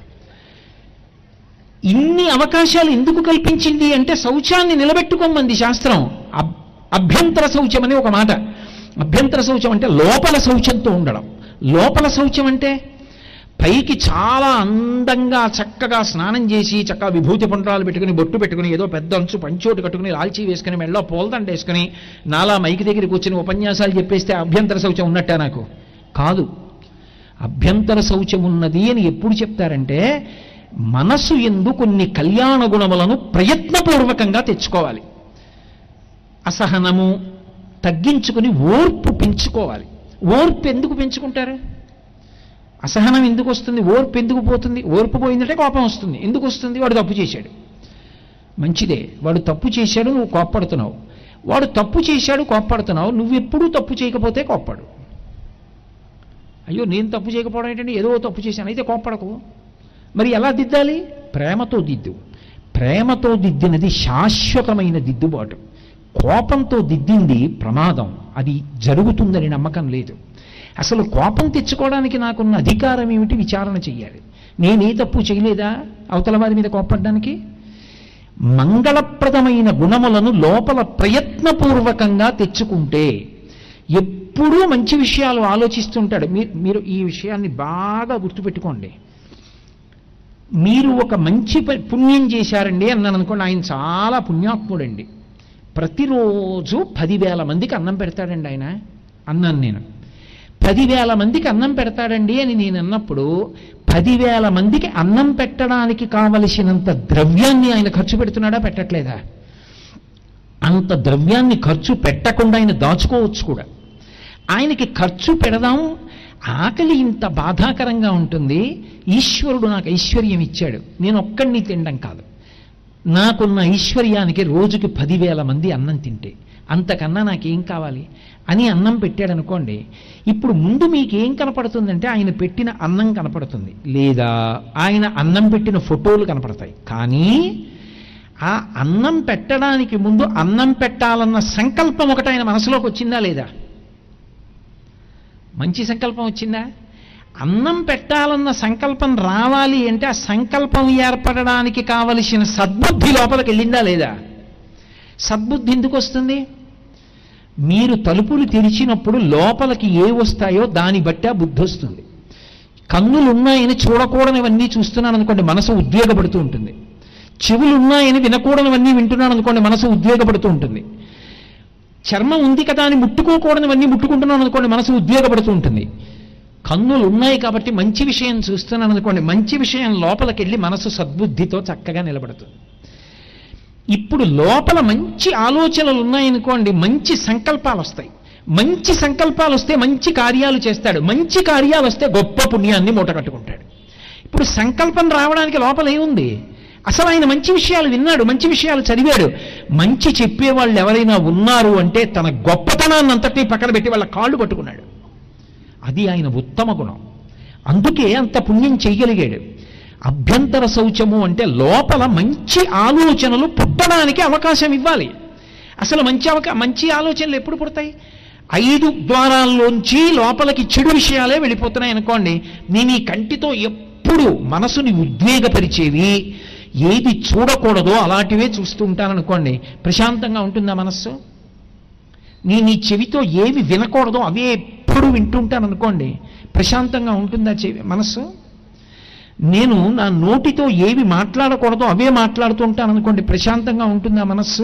ఇన్ని అవకాశాలు ఎందుకు కల్పించింది అంటే శౌచాన్ని నిలబెట్టుకోమంది శాస్త్రం అబ్- అభ్యంతర శౌచం అని ఒక మాట అభ్యంతర శౌచం అంటే లోపల శౌచంతో ఉండడం లోపల శౌచం అంటే పైకి చాలా అందంగా చక్కగా స్నానం చేసి చక్కగా విభూతి పుండ్రాలు పెట్టుకుని బొట్టు పెట్టుకుని ఏదో పెద్ద అంచు పంచోటి కట్టుకుని లాల్చీ వేసుకుని మెళ్ళో పూలదండ వేసుకుని నాలా మైకి దగ్గరికి వచ్చిన ఉపన్యాసాలు చెప్పేస్తే అభ్యంతర శౌచం ఉన్నట్టే నాకు కాదు అభ్యంతర శౌచం ఉన్నది అని ఎప్పుడు చెప్తారంటే మనసు ఎందు కొన్ని కళ్యాణ గుణములను ప్రయత్నపూర్వకంగా తెచ్చుకోవాలి అసహనము తగ్గించుకుని ఓర్పు పెంచుకోవాలి ఓర్పు ఎందుకు పెంచుకుంటారు అసహనం ఎందుకు వస్తుంది ఓర్పు ఎందుకు పోతుంది ఓర్పు పోయిందంటే కోపం వస్తుంది ఎందుకు వస్తుంది వాడు తప్పు చేశాడు మంచిదే వాడు తప్పు చేశాడు నువ్వు కోప్పడుతున్నావు వాడు తప్పు చేశాడు కోప్పడుతున్నావు నువ్వెప్పుడూ తప్పు చేయకపోతే కోప్పడు అయ్యో నేను తప్పు చేయకపోవడం ఏంటంటే ఏదో తప్పు చేశాను అయితే కోప్పడకు మరి ఎలా దిద్దాలి ప్రేమతో దిద్దు ప్రేమతో దిద్దినది శాశ్వతమైన దిద్దుబాటు కోపంతో దిద్దింది ప్రమాదం అది జరుగుతుందని నమ్మకం లేదు అసలు కోపం తెచ్చుకోవడానికి నాకున్న అధికారం ఏమిటి విచారణ చెయ్యాలి నేనే తప్పు చేయలేదా అవతల వారి మీద కోపడ్డానికి మంగళప్రదమైన గుణములను లోపల ప్రయత్నపూర్వకంగా తెచ్చుకుంటే ఎప్పుడూ మంచి విషయాలు ఆలోచిస్తుంటాడు మీరు మీరు ఈ విషయాన్ని బాగా గుర్తుపెట్టుకోండి మీరు ఒక మంచి ప- పుణ్యం చేశారండి అన్నాను అనుకోండి ఆయన చాలా పుణ్యాత్ముడండి ప్రతిరోజు పదివేల మందికి అన్నం పెడతాడండి ఆయన అన్నాను నేను పదివేల మందికి అన్నం పెడతాడండి అని నేను అన్నప్పుడు పదివేల మందికి అన్నం పెట్టడానికి కావలసినంత ద్రవ్యాన్ని ఆయన ఖర్చు పెడుతున్నాడా పెట్టట్లేదా అంత ద్రవ్యాన్ని ఖర్చు పెట్టకుండా ఆయన దాచుకోవచ్చు కూడా ఆయనకి ఖర్చు పెడదాం ఆకలి ఇంత బాధాకరంగా ఉంటుంది ఈశ్వరుడు నాకు ఐశ్వర్యం ఇచ్చాడు నేను ఒక్కడిని తినడం కాదు నాకున్న ఐశ్వర్యానికి రోజుకి పదివేల మంది అన్నం తింటే అంతకన్నా నాకేం కావాలి అని అన్నం పెట్టాడు అనుకోండి ఇప్పుడు ముందు మీకు ఏం కనపడుతుందంటే ఆయన పెట్టిన అన్నం కనపడుతుంది లేదా ఆయన అన్నం పెట్టిన ఫోటోలు కనపడతాయి కానీ ఆ అన్నం పెట్టడానికి ముందు అన్నం పెట్టాలన్న సంకల్పం ఒకటి ఆయన మనసులోకి వచ్చిందా లేదా మంచి సంకల్పం వచ్చిందా అన్నం పెట్టాలన్న సంకల్పం రావాలి అంటే ఆ సంకల్పం ఏర్పడడానికి కావలసిన సద్బుద్ధి లోపలికి వెళ్ళిందా లేదా సద్బుద్ధి ఎందుకు వస్తుంది మీరు తలుపులు తెరిచినప్పుడు లోపలికి ఏ వస్తాయో దాన్ని బట్టి ఆ బుద్ధి వస్తుంది కన్నులు ఉన్నాయని చూడకూడనివన్నీ చూస్తున్నాను అనుకోండి మనసు ఉద్వేగపడుతూ ఉంటుంది చెవులు ఉన్నాయని వినకూడనివన్నీ వింటున్నాను అనుకోండి మనసు ఉద్వేగపడుతూ ఉంటుంది చర్మం ఉంది కదా అని ముట్టుకోకూడనివన్నీ ముట్టుకుంటున్నాను అనుకోండి మనసు ఉద్వేగపడుతూ ఉంటుంది కన్నులు ఉన్నాయి కాబట్టి మంచి విషయం చూస్తున్నాను అనుకోండి మంచి విషయం లోపలికి వెళ్ళి మనసు సద్బుద్ధితో చక్కగా నిలబడుతుంది ఇప్పుడు లోపల మంచి ఆలోచనలు ఉన్నాయనుకోండి మంచి సంకల్పాలు వస్తాయి మంచి సంకల్పాలు వస్తే మంచి కార్యాలు చేస్తాడు మంచి కార్యాలు వస్తే గొప్ప పుణ్యాన్ని మూట కట్టుకుంటాడు ఇప్పుడు సంకల్పం రావడానికి లోపల ఏముంది అసలు ఆయన మంచి విషయాలు విన్నాడు మంచి విషయాలు చదివాడు మంచి చెప్పేవాళ్ళు ఎవరైనా ఉన్నారు అంటే తన గొప్పతనాన్ని అంతటి పక్కన పెట్టి వాళ్ళ కాళ్ళు పట్టుకున్నాడు అది ఆయన ఉత్తమ గుణం అందుకే అంత పుణ్యం చెయ్యగలిగాడు అభ్యంతర శౌచము అంటే లోపల మంచి ఆలోచనలు పుట్టడానికి అవకాశం ఇవ్వాలి అసలు మంచి అవకా మంచి ఆలోచనలు ఎప్పుడు పుడతాయి ఐదు ద్వారాల్లోంచి లోపలికి చెడు విషయాలే వెళ్ళిపోతున్నాయి అనుకోండి నేను ఈ కంటితో ఎప్పుడు మనసుని ఉద్వేగపరిచేవి ఏది చూడకూడదో అలాంటివే చూస్తూ ఉంటాననుకోండి ప్రశాంతంగా ఉంటుందా మనస్సు నేను ఈ చెవితో ఏవి వినకూడదో అవే ఎప్పుడు వింటుంటాను అనుకోండి ప్రశాంతంగా ఉంటుందా చెవి మనస్సు నేను నా నోటితో ఏవి మాట్లాడకూడదో అవే మాట్లాడుతూ ఉంటాను అనుకోండి ప్రశాంతంగా ఉంటుందా మనస్సు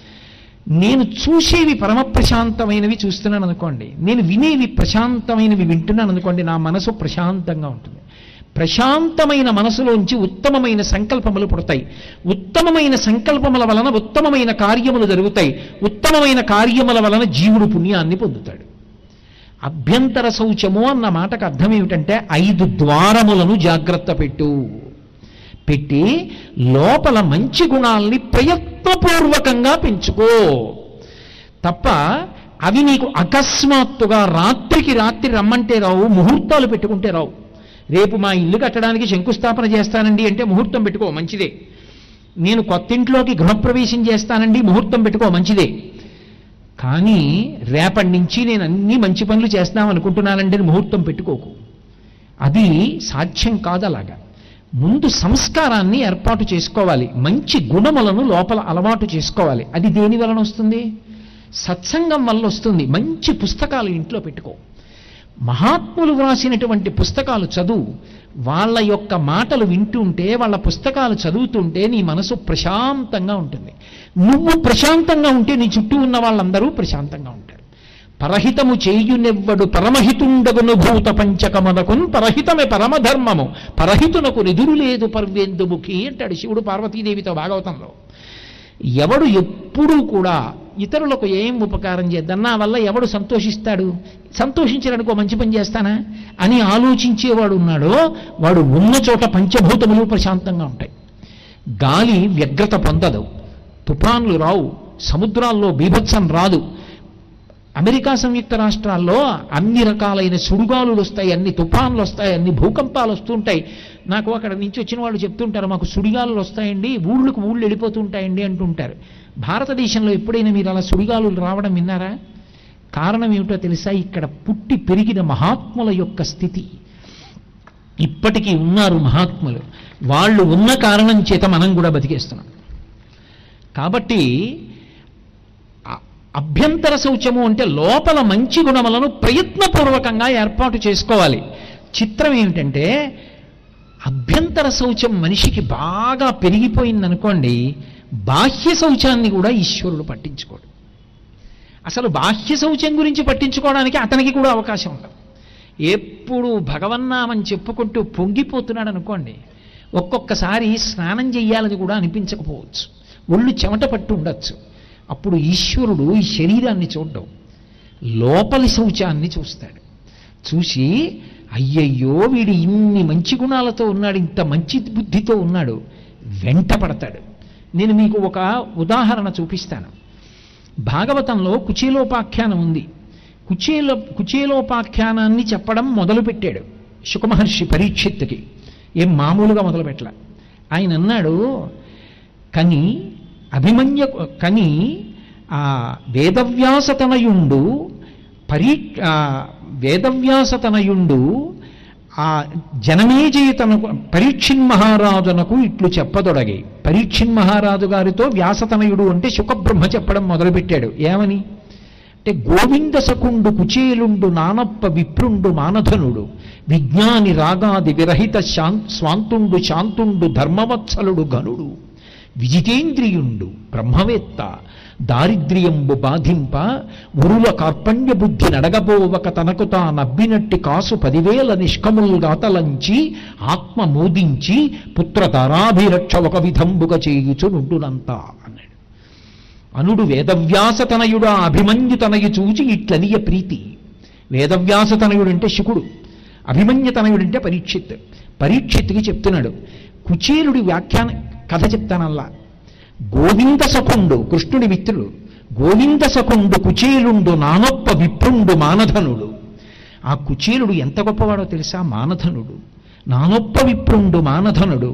నేను చూసేవి పరమ ప్రశాంతమైనవి చూస్తున్నాను అనుకోండి నేను వినేవి ప్రశాంతమైనవి వింటున్నాను అనుకోండి నా మనసు ప్రశాంతంగా ఉంటుంది ప్రశాంతమైన మనసులోంచి ఉత్తమమైన సంకల్పములు పుడతాయి ఉత్తమమైన సంకల్పముల వలన ఉత్తమమైన కార్యములు జరుగుతాయి ఉత్తమమైన కార్యముల వలన జీవుడు పుణ్యాన్ని పొందుతాడు అభ్యంతర శౌచము అన్న మాటకు అర్థం ఏమిటంటే ఐదు ద్వారములను జాగ్రత్త పెట్టు పెట్టి లోపల మంచి గుణాల్ని ప్రయత్నపూర్వకంగా పెంచుకో తప్ప అవి నీకు అకస్మాత్తుగా రాత్రికి రాత్రి రమ్మంటే రావు ముహూర్తాలు పెట్టుకుంటే రావు రేపు మా ఇల్లు కట్టడానికి శంకుస్థాపన చేస్తానండి అంటే ముహూర్తం పెట్టుకో మంచిదే నేను కొత్తింట్లోకి గృహప్రవేశం చేస్తానండి ముహూర్తం పెట్టుకో మంచిదే కానీ రేపటి నుంచి నేను అన్ని మంచి పనులు చేస్తాం అనుకుంటున్నానంటే ముహూర్తం పెట్టుకోకు అది సాధ్యం కాదు అలాగా ముందు సంస్కారాన్ని ఏర్పాటు చేసుకోవాలి మంచి గుణములను లోపల అలవాటు చేసుకోవాలి అది దేని వలన వస్తుంది సత్సంగం వల్ల వస్తుంది మంచి పుస్తకాలు ఇంట్లో పెట్టుకో మహాత్ములు వ్రాసినటువంటి పుస్తకాలు చదువు వాళ్ళ యొక్క మాటలు వింటుంటే వాళ్ళ పుస్తకాలు చదువుతుంటే నీ మనసు ప్రశాంతంగా ఉంటుంది నువ్వు ప్రశాంతంగా ఉంటే నీ చుట్టూ ఉన్న వాళ్ళందరూ ప్రశాంతంగా ఉంటారు పరహితము చేయునెవ్వడు పరమహితుండగును భూత పంచకమనకున్ పరహితమే పరమధర్మము పరహితునకు నిదురు లేదు పర్వేందుముఖి అంటాడు శివుడు పార్వతీదేవితో భాగవతంలో ఎవడు ఎప్పుడూ కూడా ఇతరులకు ఏం ఉపకారం చేద్దాం నా వల్ల ఎవడు సంతోషిస్తాడు సంతోషించడానికి మంచి పని చేస్తానా అని ఆలోచించేవాడు ఉన్నాడో వాడు ఉన్న చోట పంచభూతములు ప్రశాంతంగా ఉంటాయి గాలి వ్యగ్రత పొందదు తుఫాన్లు రావు సముద్రాల్లో బీభత్సం రాదు అమెరికా సంయుక్త రాష్ట్రాల్లో అన్ని రకాలైన సుడిగాలులు వస్తాయి అన్ని తుఫాన్లు వస్తాయి అన్ని భూకంపాలు వస్తుంటాయి నాకు అక్కడ నుంచి వచ్చిన వాళ్ళు చెప్తుంటారు మాకు సుడిగాలులు వస్తాయండి ఊళ్ళకు ఊళ్ళు వెళ్ళిపోతుంటాయండి అంటుంటారు భారతదేశంలో ఎప్పుడైనా మీరు అలా సుడిగాలులు రావడం విన్నారా కారణం ఏమిటో తెలుసా ఇక్కడ పుట్టి పెరిగిన మహాత్ముల యొక్క స్థితి ఇప్పటికీ ఉన్నారు మహాత్ములు వాళ్ళు ఉన్న కారణం చేత మనం కూడా బతికేస్తున్నాం కాబట్టి అ- అభ్యంతర శౌచము అంటే లోపల మంచి గుణములను ప్రయత్నపూర్వకంగా ఏర్పాటు చేసుకోవాలి చిత్రం ఏమిటంటే అభ్యంతర శౌచం మనిషికి బాగా పెరిగిపోయిందనుకోండి బాహ్య శౌచాన్ని కూడా ఈశ్వరుడు పట్టించుకోడు అసలు బాహ్య శౌచం గురించి పట్టించుకోవడానికి అతనికి కూడా అవకాశం ఉండదు ఎప్పుడు భగవన్నామని చెప్పుకుంటూ పొంగిపోతున్నాడు అనుకోండి ఒక్కొక్కసారి స్నానం చెయ్యాలని కూడా అనిపించకపోవచ్చు ఒళ్ళు చెమట పట్టు ఉండొచ్చు అప్పుడు ఈశ్వరుడు ఈ శరీరాన్ని చూడడం లోపలి శౌచాన్ని చూస్తాడు చూసి అయ్యయ్యో వీడు ఇన్ని మంచి గుణాలతో ఉన్నాడు ఇంత మంచి బుద్ధితో ఉన్నాడు వెంట పడతాడు నేను మీకు ఒక ఉదాహరణ చూపిస్తాను భాగవతంలో కుచేలోపాఖ్యానం ఉంది కుచేలో కుచేలోపాఖ్యానాన్ని చెప్పడం మొదలుపెట్టాడు శుకమహర్షి పరీక్షిత్తుకి ఏం మామూలుగా మొదలుపెట్టల ఆయన అన్నాడు కని అభిమన్య కని ఆ వేదవ్యాసతనయుండు పరీ ఆ, వేదవ్యాసతనయుండు ఆ జనమేజయతనకు పరీక్షిన్ మహారాజునకు ఇట్లు చెప్పదొడగి పరీక్షిన్ మహారాజు గారితో వ్యాసతనయుడు అంటే శుకబ్రహ్మ చెప్పడం మొదలుపెట్టాడు ఏమని అంటే గోవింద సకుండు కుచేలుండు నానప్ప విప్రుండు మానధనుడు విజ్ఞాని రాగాది విరహిత శాం స్వాంతుండు శాంతుండు ధర్మవత్సలుడు గనుడు విజితేంద్రియుండు బ్రహ్మవేత్త దారిద్ర్యంబు బాధింప ఉరుల కార్పణ్య బుద్ధి నడగబోవక తనకు తా నబ్బినట్టి కాసు పదివేల నిష్కములుగా తలంచి ఆత్మ మోదించి పుత్ర ధరాభిరక్ష ఒక విధంబుగా చేయుచునుండునంతా అన్నాడు అనుడు వేదవ్యాసతనయుడా అభిమన్యుతనయు చూచి ఇట్లనియ ప్రీతి వేదవ్యాసతనయుడంటే శుకుడు అభిమన్యతనయుడంటే పరీక్షిత్ పరీక్షిత్తుకి చెప్తున్నాడు కుచేలుడి వ్యాఖ్యాన కథ చెప్తానల్లా గోవింద సకుండు కృష్ణుడి మిత్రుడు గోవింద సకుండు కుచేలుండు నానొప్ప విప్రుండు మానధనుడు ఆ కుచేలుడు ఎంత గొప్పవాడో తెలుసా మానధనుడు నానొప్ప విప్రుండు మానధనుడు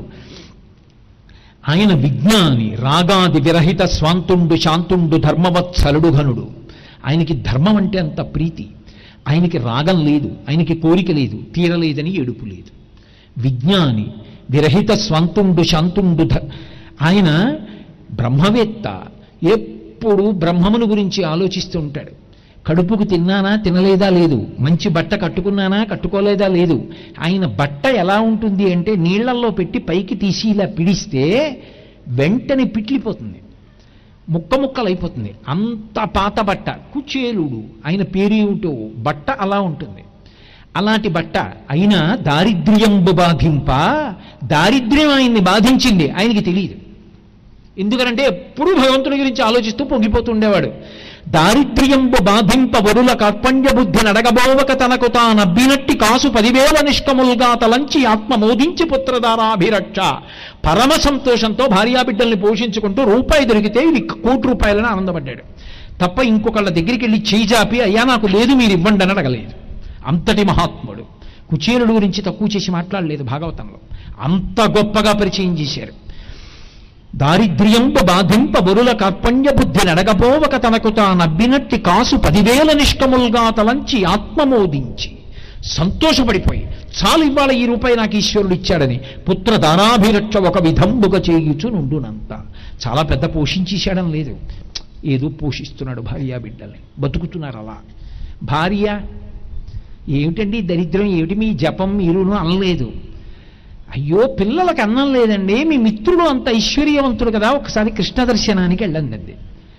ఆయన విజ్ఞాని రాగాది విరహిత స్వాంతుండు శాంతుండు ధర్మవత్సలుడు ఘనుడు ఆయనకి ధర్మం అంటే అంత ప్రీతి ఆయనకి రాగం లేదు ఆయనకి కోరిక లేదు తీరలేదని ఏడుపు లేదు విజ్ఞాని విరహిత స్వంతుండు శాంతుండు ధ- ఆయన బ్రహ్మవేత్త ఎప్పుడు బ్రహ్మమును గురించి ఆలోచిస్తూ ఉంటాడు కడుపుకు తిన్నానా తినలేదా లేదు మంచి బట్ట కట్టుకున్నానా కట్టుకోలేదా లేదు ఆయన బట్ట ఎలా ఉంటుంది అంటే నీళ్లల్లో పెట్టి పైకి తీసి ఇలా పిడిస్తే వెంటనే పిట్లిపోతుంది ముక్క ముక్కలైపోతుంది అంత పాత బట్ట కుచేలుడు ఆయన పేరు ఏమిటో బట్ట అలా ఉంటుంది అలాంటి బట్ట అయినా దారిద్ర్యంబు బాధింప దారిద్ర్యం ఆయన్ని బాధించింది ఆయనకి తెలియదు ఎందుకంటే ఎప్పుడూ భగవంతుడి గురించి ఆలోచిస్తూ పొంగిపోతుండేవాడు దారిద్ర్యంబు బాధింప వరుల కార్పణ్య బుద్ధి నడగబోవక తనకు తానబ్బినట్టి కాసు పదివేల నిష్కములుగా తలంచి ఆత్మ మోదించి పుత్రధారాభిరక్ష పరమ సంతోషంతో భార్యాబిడ్డల్ని పోషించుకుంటూ రూపాయి దొరికితే ఇది కోటి రూపాయలని ఆనందపడ్డాడు తప్ప ఇంకొకళ్ళ దగ్గరికి వెళ్ళి చేయి చాపి అయ్యా నాకు లేదు మీరు ఇవ్వండి అని అడగలేదు అంతటి మహాత్ముడు కుచేలుడు గురించి తక్కువ చేసి మాట్లాడలేదు భాగవతంలో అంత గొప్పగా పరిచయం చేశారు దారిద్ర్యంబు బాధింప బొరుల కార్పణ్య బుద్ధి నడగపోవక తనకు తానబ్బినట్టి కాసు పదివేల నిష్కములుగా తలంచి ఆత్మమోదించి సంతోషపడిపోయి చాలు ఇవాళ ఈ రూపాయి నాకు ఈశ్వరుడు ఇచ్చాడని పుత్ర దానాభిరక్ష ఒక విధంబుగా చేయుచు నుండునంత చాలా పెద్ద పోషించేశాడం లేదు ఏదో పోషిస్తున్నాడు భార్యా బిడ్డల్ని బతుకుతున్నారు అలా భార్య ఏమిటండి ఈ దరిద్రం ఏమిటి మీ జపం మీరును అనలేదు అయ్యో పిల్లలకు అన్నం లేదండి మీ మిత్రుడు అంత ఐశ్వర్యవంతుడు కదా ఒకసారి కృష్ణ దర్శనానికి వెళ్ళండి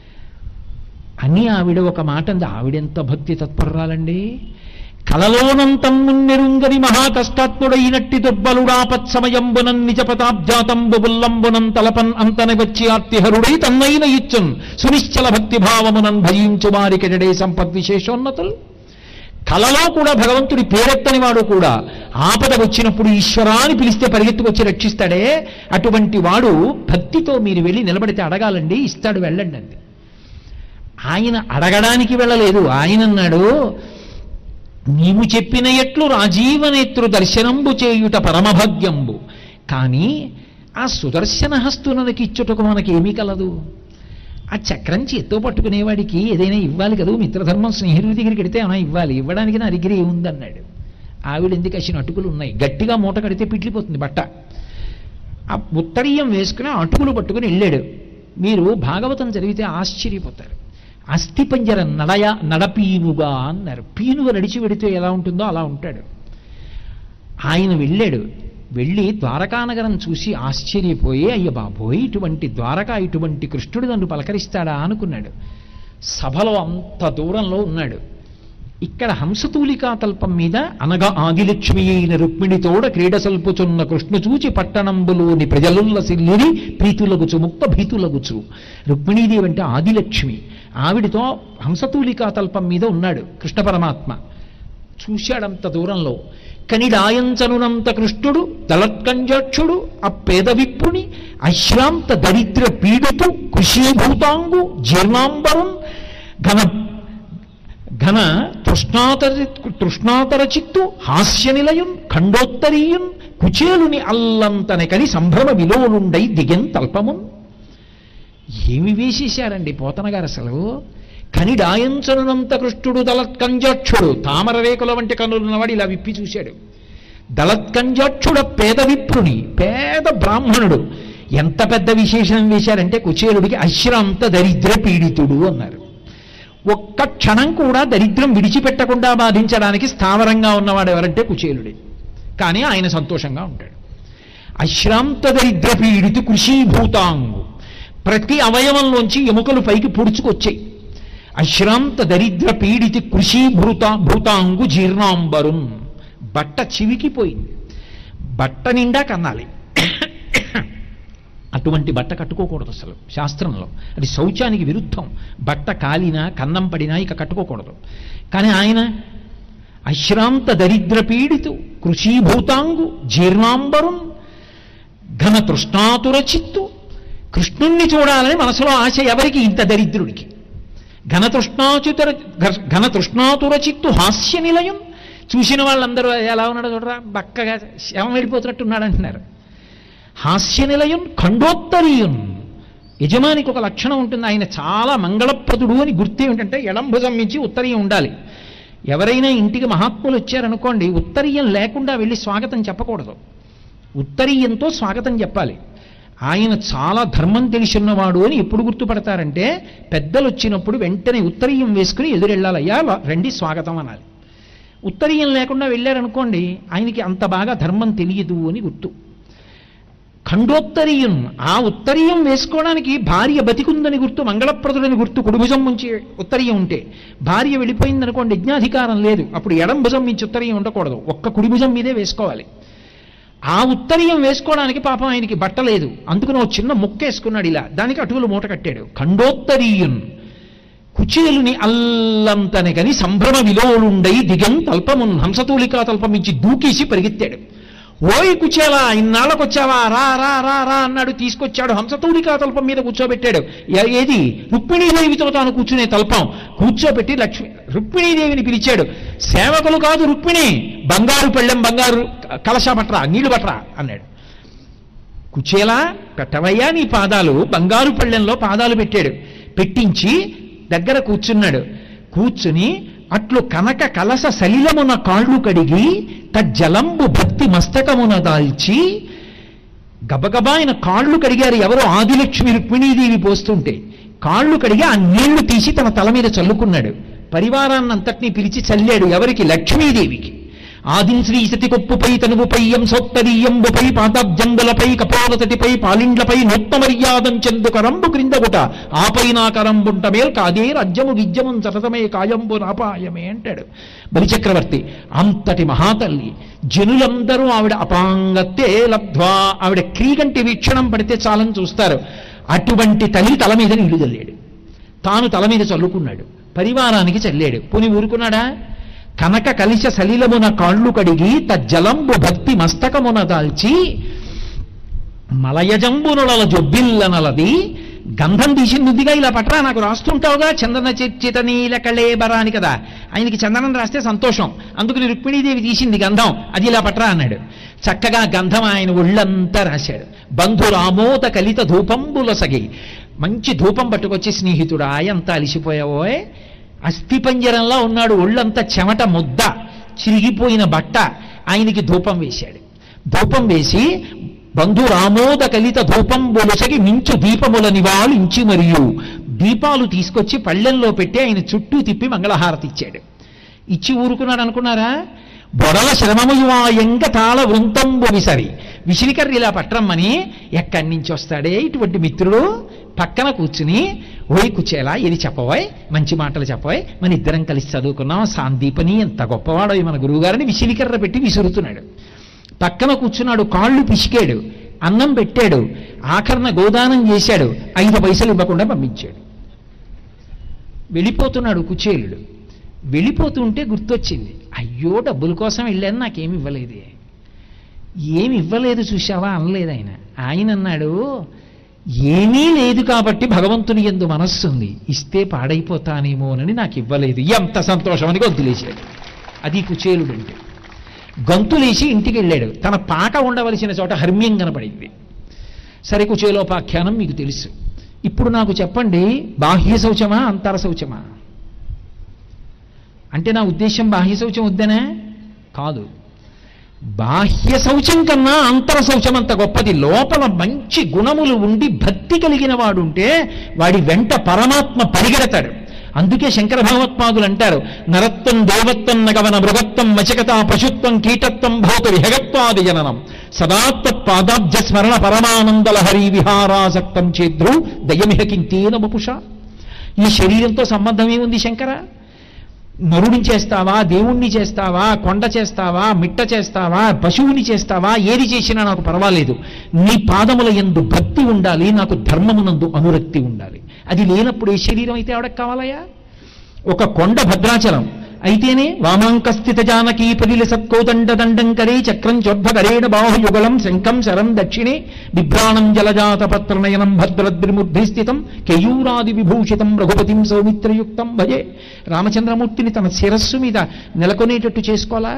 అని ఆవిడ ఒక మాట అంది ఆవిడెంత భక్తి తత్పరురాలండి కలలోనంతమ్మున్నెరుంగని మహాకష్టాత్ముడైనట్టి దుర్బలుడాపత్సమయంబునన్ నిజపతాబ్జాతంబు బుల్లంబునం తలపన్ అంతన వచ్చి ఆర్తిహరుడై తన్నైన ఇచ్చున్ సునిశ్చల భక్తి భావమునన్ భయించు వారికెడడే సంపద్విశేషోన్నతులు కలలో కూడా భగవంతుడి పేరెత్తని వాడు కూడా ఆపద వచ్చినప్పుడు ఈశ్వరా అని పిలిస్తే పరిగెత్తుకొచ్చి రక్షిస్తాడే అటువంటి వాడు భక్తితో మీరు వెళ్ళి నిలబడితే అడగాలండి ఇస్తాడు వెళ్ళండి అంది ఆయన అడగడానికి వెళ్ళలేదు ఆయన అన్నాడు నీవు చెప్పిన ఎట్లు రాజీవనేత్రు దర్శనంబు చేయుట పరమభాగ్యంబు కానీ ఆ సుదర్శన హస్తునకి ఇచ్చుటకు మనకేమీ కలదు ఆ చక్రం చేత్తో పట్టుకునేవాడికి ఏదైనా ఇవ్వాలి కదా మిత్రధర్మం స్నేహితుడి దగ్గరికి వెడితే ఏమైనా ఇవ్వాలి ఇవ్వడానికి నా దగ్గర ఏముందన్నాడు ఆవిడ ఎందుకు అసిన అటుకులు ఉన్నాయి గట్టిగా మూట కడితే పిట్లిపోతుంది బట్ట ఆ ఉత్తరీయం వేసుకుని ఆ అటుకులు పట్టుకుని వెళ్ళాడు మీరు భాగవతం చదివితే ఆశ్చర్యపోతారు అస్థిపంజర నడయ నడపీనుగా అన్నారు పీనుగా నడిచి వెడితే ఎలా ఉంటుందో అలా ఉంటాడు ఆయన వెళ్ళాడు వెళ్ళి ద్వారకానగరం చూసి ఆశ్చర్యపోయి అయ్య బాబోయ్ ఇటువంటి ద్వారక ఇటువంటి కృష్ణుడు నన్ను పలకరిస్తాడా అనుకున్నాడు సభలో అంత దూరంలో ఉన్నాడు ఇక్కడ హంసతూలికా తల్పం మీద అనగా ఆదిలక్ష్మి అయిన రుక్మిణితోడ క్రీడ సల్పుచున్న కృష్ణ చూచి పట్టణంబులోని ప్రజలుల్ల సిల్లిరి ప్రీతులగుచు ముక్త భీతులగుచు రుక్మిణీదేవి అంటే ఆదిలక్ష్మి ఆవిడితో హంసతూలికా తల్పం మీద ఉన్నాడు కృష్ణ పరమాత్మ చూశాడంత దూరంలో కనిడాయంచనునంత కృష్ణుడు దళత్కంజాక్షుడు ఆ పేద విప్రుని అశ్రాంత దరిద్ర పీడితు కృషీభూతాంగు జీర్ణాంబరం ఘన ఘన తృష్ణాతర తృష్ణాతర చిత్తు హాస్య నిలయం ఖండోత్తరీయం కుచేలుని అల్లంతనే కని సంభ్రమ విలోలుండై దిగెన్ తల్పమున్ ఏమి వేసేశారండి పోతన గారు అసలు కనిడాయంచనునంత కృష్ణుడు దళత్కంజాక్షుడు తామర రేకుల వంటి కనులున్నవాడు ఇలా విప్పి చూశాడు దళత్కంజాక్షుడ పేద విప్రుని పేద బ్రాహ్మణుడు ఎంత పెద్ద విశేషణం వేశారంటే కుచేలుడికి అశ్రాంత దరిద్ర పీడితుడు అన్నారు ఒక్క క్షణం కూడా దరిద్రం విడిచిపెట్టకుండా బాధించడానికి స్థావరంగా ఉన్నవాడు ఎవరంటే కుచేలుడే కానీ ఆయన సంతోషంగా ఉంటాడు అశ్రాంత దరిద్ర పీడితు కృషీభూతాంగు ప్రతి అవయవంలోంచి ఎముకలు పైకి పొడుచుకొచ్చాయి అశ్రాంత దరిద్ర పీడితి కృషీభూత భూతాంగు జీర్ణాంబరుం బట్ట చివికిపోయింది బట్ట నిండా కన్నాలి అటువంటి బట్ట కట్టుకోకూడదు అసలు శాస్త్రంలో అది శౌచానికి విరుద్ధం బట్ట కాలినా కన్నం పడినా ఇక కట్టుకోకూడదు కానీ ఆయన అశ్రాంత దరిద్ర పీడితు కృషీభూతాంగు జీర్ణాంబరుం ఘన తృష్ణాతుర చిత్తు కృష్ణుణ్ణి చూడాలని మనసులో ఆశ ఎవరికి ఇంత దరిద్రుడికి ఘన తృష్ణాచుతర ఘన తృష్ణాతుర చిత్తు హాస్య నిలయం చూసిన వాళ్ళందరూ ఎలా ఉన్నాడో చూడరా బక్కగా శవం వెళ్ళిపోతున్నట్టు ఉన్నాడు అంటున్నారు హాస్య నిలయం ఖండోత్తరీయం యజమానికి ఒక లక్షణం ఉంటుంది ఆయన చాలా మంగళప్రదుడు అని గుర్తు ఏమిటంటే ఎడం భుజం మించి ఉత్తరీయం ఉండాలి ఎవరైనా ఇంటికి మహాత్ములు వచ్చారనుకోండి ఉత్తరీయం లేకుండా వెళ్ళి స్వాగతం చెప్పకూడదు ఉత్తరీయంతో స్వాగతం చెప్పాలి ఆయన చాలా ధర్మం తెలిసిన్నవాడు అని ఎప్పుడు గుర్తుపడతారంటే పెద్దలు వచ్చినప్పుడు వెంటనే ఉత్తరీయం వేసుకుని ఎదురెళ్ళాలయ్యా రండి స్వాగతం అనాలి ఉత్తరీయం లేకుండా వెళ్ళారనుకోండి ఆయనకి అంత బాగా ధర్మం తెలియదు అని గుర్తు ఖండోత్తరీయం ఆ ఉత్తరీయం వేసుకోవడానికి భార్య బతికుందని గుర్తు మంగళప్రదుడని గుర్తు కుడిభుజం నుంచి ఉత్తరీయం ఉంటే భార్య వెళ్ళిపోయిందనుకోండి యజ్ఞాధికారం లేదు అప్పుడు ఎడం భుజం నుంచి ఉత్తరీయం ఉండకూడదు ఒక్క కుడిభుజం మీదే వేసుకోవాలి ఆ ఉత్తరీయం వేసుకోవడానికి పాపం ఆయనకి బట్ట లేదు అందుకని ఒక చిన్న ముక్క వేసుకున్నాడు ఇలా దానికి అటువులు మూట కట్టాడు ఖండోత్తరీయం కుచేలుని అల్లంతనే గని సంభ్రమ విలోలుండై దిగం తల్పమున్ హంసతూలికా తల్పమించి దూకేసి పరిగెత్తాడు ఓయ్ కుచేలా ఇన్నాళ్ళకొచ్చావా రా రా రా రా అన్నాడు తీసుకొచ్చాడు హంసతూలికా తల్పం మీద కూర్చోబెట్టాడు ఏ- ఏది రుక్మిణీదేవితో తాను కూర్చునే తల్పం కూర్చోబెట్టి లక్ష్మి రుక్మిణీదేవిని పిలిచాడు సేవకులు కాదు రుక్మిణి బంగారు పళ్ళెం బంగారు కలశ పట్రా నీళ్లు పట్రా అన్నాడు కుచేలా పెట్టవయ్యా నీ పాదాలు బంగారు పళ్ళెంలో పాదాలు పెట్టాడు పెట్టించి దగ్గర కూర్చున్నాడు కూర్చుని అట్లు కనక కలస సలిలమున కాళ్ళు కడిగి తజ్జలంబు భక్తి మస్తకమున దాల్చి గబగబా ఆయన కాళ్ళు కడిగారు ఎవరో ఆదిలక్ష్మి రుక్మిణీదేవి పోస్తుంటే కాళ్ళు కడిగి ఆ నీళ్లు తీసి తన తల మీద చల్లుకున్నాడు పరివారాన్నంతటినీ పిలిచి చల్లాడు ఎవరికి లక్ష్మీదేవికి ఆదిం శ్రీ సతి కొప్పుపై తనువుపై ఎంసోత్తరీయంబుపై పాదాబ్జంగులపై కపోలతటిపై పాలిండ్లపై నొత్త మర్యాదం చెందు కరంబు క్రిందగుట ఆపై నా కరంబుంట మేల్ కాదే రాజ్యము విద్యము సతతమే కాయంబు నాపాయమే అంటాడు బలిచక్రవర్తి అంతటి మహాతల్లి జనులందరూ ఆవిడ అపాంగత్తే లబ్ధ్వా ఆవిడ క్రీగంటి వీక్షణం పడితే చాలని చూస్తారు అటువంటి తల్లి తల మీద నీళ్లు చల్లాడు తాను తల మీద చల్లుకున్నాడు పరివారానికి చల్లాడు పుని ఊరుకున్నాడా కనక కలిశ సలిలమున కాళ్ళు కడిగి తజ్జలంబు భక్తి మస్తకమున దాల్చి మలయజంబునుల జొబ్బిల్లనలది గంధం తీసిందిగా ఇలా పట్రా నాకు రాస్తుంటావుగా చందన చర్చిత నీల కళేబరా అని కదా ఆయనకి చందనం రాస్తే సంతోషం అందుకని రుక్మిణీదేవి తీసింది గంధం అది ఇలా పట్రా అన్నాడు చక్కగా గంధం ఆయన ఒళ్ళంతా రాశాడు బంధురామోద కలిత ధూపంబుల సగి మంచి ధూపం పట్టుకొచ్చి స్నేహితుడా ఎంత అలిసిపోయావోయ్ అస్థిపంజరంలో ఉన్నాడు ఒళ్ళంతా చెమట ముద్ద చిరిగిపోయిన బట్ట ఆయనకి ధూపం వేశాడు ధూపం వేసి బంధురామోద కలిత ధూపం బొలసగి మించు దీపముల నివాళించి మరియు దీపాలు తీసుకొచ్చి పళ్ళెంలో పెట్టి ఆయన చుట్టూ తిప్పి మంగళహారతి ఇచ్చాడు ఇచ్చి ఊరుకున్నాడు అనుకున్నారా బొడల శ్రమముయువాయంగ తాళ వృంతంబు విసరి విసిరికర్రి ఇలా పట్టరమ్మని ఎక్కడి నుంచి వస్తాడే ఇటువంటి మిత్రుడు పక్కన కూర్చుని ఓయ్ కుచేలా ఇది చెప్పబోయ్ మంచి మాటలు చెప్పబోయ్ మన ఇద్దరం కలిసి చదువుకున్నాం సాందీపని ఎంత గొప్పవాడో ఈ మన గురువుగారిని విసిరికర్ర పెట్టి విసురుతున్నాడు పక్కన కూర్చున్నాడు కాళ్ళు పిసికాడు అన్నం పెట్టాడు ఆఖరణ గోదానం చేశాడు ఐదు పైసలు ఇవ్వకుండా పంపించాడు వెళ్ళిపోతున్నాడు కుచేలుడు వెళ్ళిపోతుంటే గుర్తొచ్చింది అయ్యో డబ్బుల కోసం వెళ్ళాను నాకేమి ఇవ్వలేదే ఏమి ఇవ్వలేదు చూశావా అనలేదు ఆయన ఆయన అన్నాడు ఏమీ లేదు కాబట్టి భగవంతుని ఎందు మనస్సుంది ఇస్తే పాడైపోతానేమోనని నాకు ఇవ్వలేదు ఎంత సంతోషం అని గొంతులేశాడు అది కుచేలుడు అంటే గంతులేసి ఇంటికి వెళ్ళాడు తన పాక ఉండవలసిన చోట హర్మ్యం కనపడింది సరే కుచేలోపాఖ్యానం మీకు తెలుసు ఇప్పుడు నాకు చెప్పండి బాహ్య శౌచమా అంతర శౌచమా అంటే నా ఉద్దేశం బాహ్య శౌచం వద్దనే కాదు బాహ్య శౌచం కన్నా అంతర శౌచం అంత గొప్పది లోపల మంచి గుణములు ఉండి భక్తి కలిగిన వాడుంటే వాడి వెంట పరమాత్మ పరిగెడతాడు అందుకే శంకర భగవత్పాదులు అంటారు నరత్వం దేవత్వం నగవన మృగత్వం వచకత పశుత్వం కీటత్వం భౌత విహగత్వాది జననం సదాత్త పాదాబ్జ స్మరణ పరమానందలహరి విహారాసక్తం చేద్రు దయమిహ కింతేన వపుష ఈ శరీరంతో సంబంధం ఏముంది శంకర నరుడిని చేస్తావా దేవుణ్ణి చేస్తావా కొండ చేస్తావా మిట్ట చేస్తావా పశువుని చేస్తావా ఏది చేసినా నాకు పర్వాలేదు నీ పాదముల ఎందు భక్తి ఉండాలి నాకు ధర్మమునందు అనురక్తి ఉండాలి అది లేనప్పుడు ఏ శరీరం అయితే ఆవిడకి కావాలయా ఒక కొండ భద్రాచలం అయితేనే వామాంకస్థిత జానకీ పరిల సత్కోదండ దండం కరే చక్రం చోద్భకరేణ బాహుయుగళం శంఖం శరం దక్షిణే బిభ్రాణం జలజాత పత్రనయనం భద్రద్రిముద్భి స్థితం కేయూరాది విభూషితం రఘుపతిం సౌమిత్రయుక్తం భజే రామచంద్రమూర్తిని తన శిరస్సు మీద నెలకొనేటట్టు చేసుకోవాలా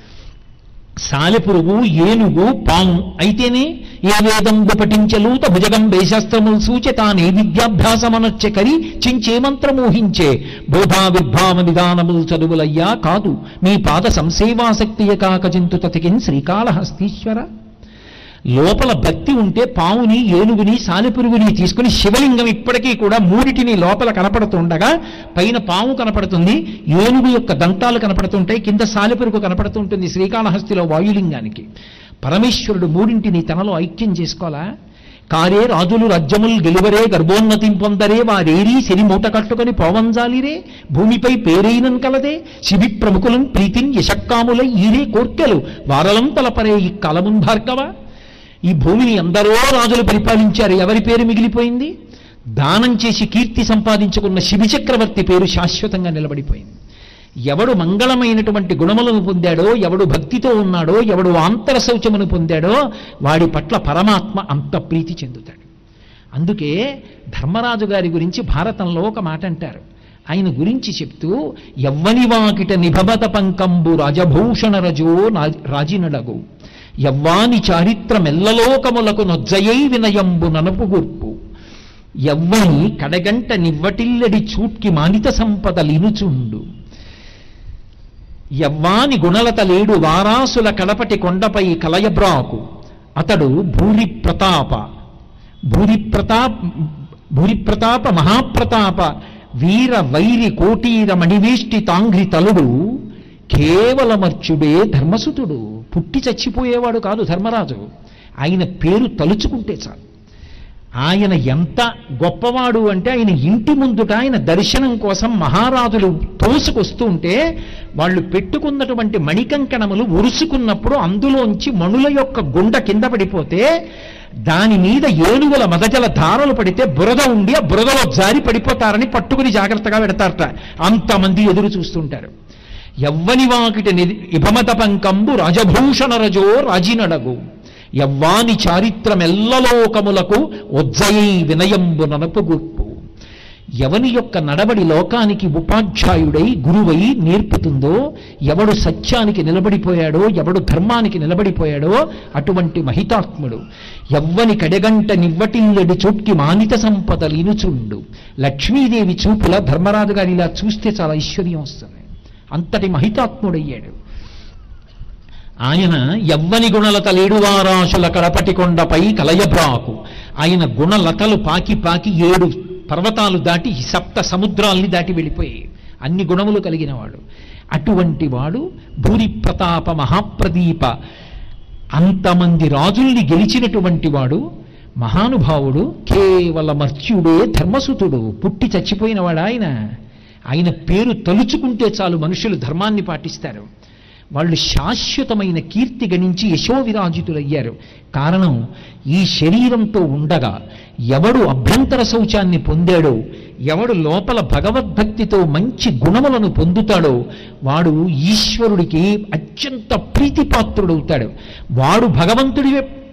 సాలెపురుగు ఏనుగు పాము అయితేనే ఏ వేదంబు పఠించలూత భుజగం వేశాస్త్రములు సూచె తానే విద్యాభ్యాసమనొచ్చే కరి చించే మంత్రమోహించే బోధా విర్భావ నిదానములు చదువులయ్యా కాదు మీ పాద సంసేవాసక్తియ కాక చింతు తతికిన్ శ్రీకాళహస్తీశ్వర లోపల భక్తి ఉంటే పావుని ఏనుగుని సాలెపురుగుని తీసుకుని శివలింగం ఇప్పటికీ కూడా మూడిటిని లోపల కనపడుతుండగా పైన పాము కనపడుతుంది ఏనుగు యొక్క దంతాలు కనపడుతుంటాయి కింద సాలెపురుగు కనపడుతుంటుంది శ్రీకాళహస్తిలో వాయులింగానికి పరమేశ్వరుడు మూడింటిని తనలో ఐక్యం చేసుకోవాలా కారే రాజులు రాజ్యములు గెలువరే గర్భోన్నతిం పొందరే వారేరీ సిరి మూట కట్టుకొని పోవంజాలిరే భూమిపై పేరైనన్ కలదే శిబి ప్రముఖులం ప్రీతిన్ యశక్కాములై ఈరే కోర్కెలు వారలం తలపరే ఈ కలమున్ భార్గవ ఈ భూమిని ఎందరో రాజులు పరిపాలించారు ఎవరి పేరు మిగిలిపోయింది దానం చేసి కీర్తి సంపాదించుకున్న శిబి చక్రవర్తి పేరు శాశ్వతంగా నిలబడిపోయింది ఎవడు మంగళమైనటువంటి గుణములను పొందాడో ఎవడు భక్తితో ఉన్నాడో ఎవడు ఆంతర శౌచమును పొందాడో వాడి పట్ల పరమాత్మ అంత ప్రీతి చెందుతాడు అందుకే ధర్మరాజు గారి గురించి భారతంలో ఒక మాట అంటారు ఆయన గురించి చెప్తూ ఎవ్వని వాకిట నిభబత పంకంబు రాజభూషణ రజో నా- రాజినడగు యవ్వాని చారిత్రమెల్లలోకములకు నొజ్జయై వినయంబు ననపుగుర్పు ఎవ్వని కడగంట నివ్వటిల్లడి చూట్కి మానిత సంపద లినుచుండు యవ్వాని గుణలత లేడు వారాసుల కడపటి కొండపై కలయబ్రాకు అతడు భూరి ప్రతాప భూరి ప్రతాప్ భూరి ప్రతాప మహాప్రతాప వీర వైరి కోటీర మణివేష్టి తాంఘ్రి తలుడు కేవలమర్చుడే ధర్మసుతుడు పుట్టి చచ్చిపోయేవాడు కాదు ధర్మరాజు ఆయన పేరు తలుచుకుంటే చాలు ఆయన ఎంత గొప్పవాడు అంటే ఆయన ఇంటి ముందుట ఆయన దర్శనం కోసం మహారాజులు తోసుకొస్తూ ఉంటే వాళ్ళు పెట్టుకున్నటువంటి మణికంకణములు ఉరుసుకున్నప్పుడు అందులోంచి మణుల యొక్క గుండ కింద పడిపోతే దాని మీద ఏనుగుల మదజల ధారలు పడితే బురద ఉండి ఆ బురదలో జారి పడిపోతారని పట్టుకుని జాగ్రత్తగా పెడతారట అంతమంది ఎదురు చూస్తుంటారు ఎవ్వని వాకిటి నిధి- ఇభమత పంకంబు రాజభూషణ రజో రాజినడగు యవ్వాని చారిత్రమెల్లలోకములకు ఉజ్జయై వినయంబు ననపుగుర్పు ఎవని యొక్క నడబడి లోకానికి ఉపాధ్యాయుడై గురువై నేర్పుతుందో ఎవడు సత్యానికి నిలబడిపోయాడో ఎవడు ధర్మానికి నిలబడిపోయాడో అటువంటి మహితాత్ముడు ఎవ్వని కడగంట నివ్వటిల్లడి చోట్కి మానిత సంపద లీనుచుండు లక్ష్మీదేవి చూపుల ధర్మరాజు గారు ఇలా చూస్తే చాలా ఐశ్వర్యం వస్తుంది అంతటి మహితాత్ముడయ్యాడు ఆయన ఎవ్వని గుణలత లేడువారాశుల కడపటి కొండపై కలయబ్రాకు ఆయన గుణలతలు పాకి పాకి ఏడు పర్వతాలు దాటి సప్త సముద్రాల్ని దాటి వెళ్ళిపోయి అన్ని గుణములు కలిగిన వాడు అటువంటి వాడు భూరి ప్రతాప మహాప్రదీప అంతమంది రాజుల్ని గెలిచినటువంటి వాడు మహానుభావుడు కేవల మర్త్యుడే ధర్మసుతుడు పుట్టి చచ్చిపోయినవాడు ఆయన ఆయన పేరు తలుచుకుంటే చాలు మనుషులు ధర్మాన్ని పాటిస్తారు వాళ్ళు శాశ్వతమైన కీర్తి గణించి యశోవిరాజితులయ్యారు కారణం ఈ శరీరంతో ఉండగా ఎవడు అభ్యంతర శౌచాన్ని పొందాడో ఎవడు లోపల భగవద్భక్తితో మంచి గుణములను పొందుతాడో వాడు ఈశ్వరుడికి అత్యంత ప్రీతిపాత్రుడవుతాడు వాడు భగవంతుడి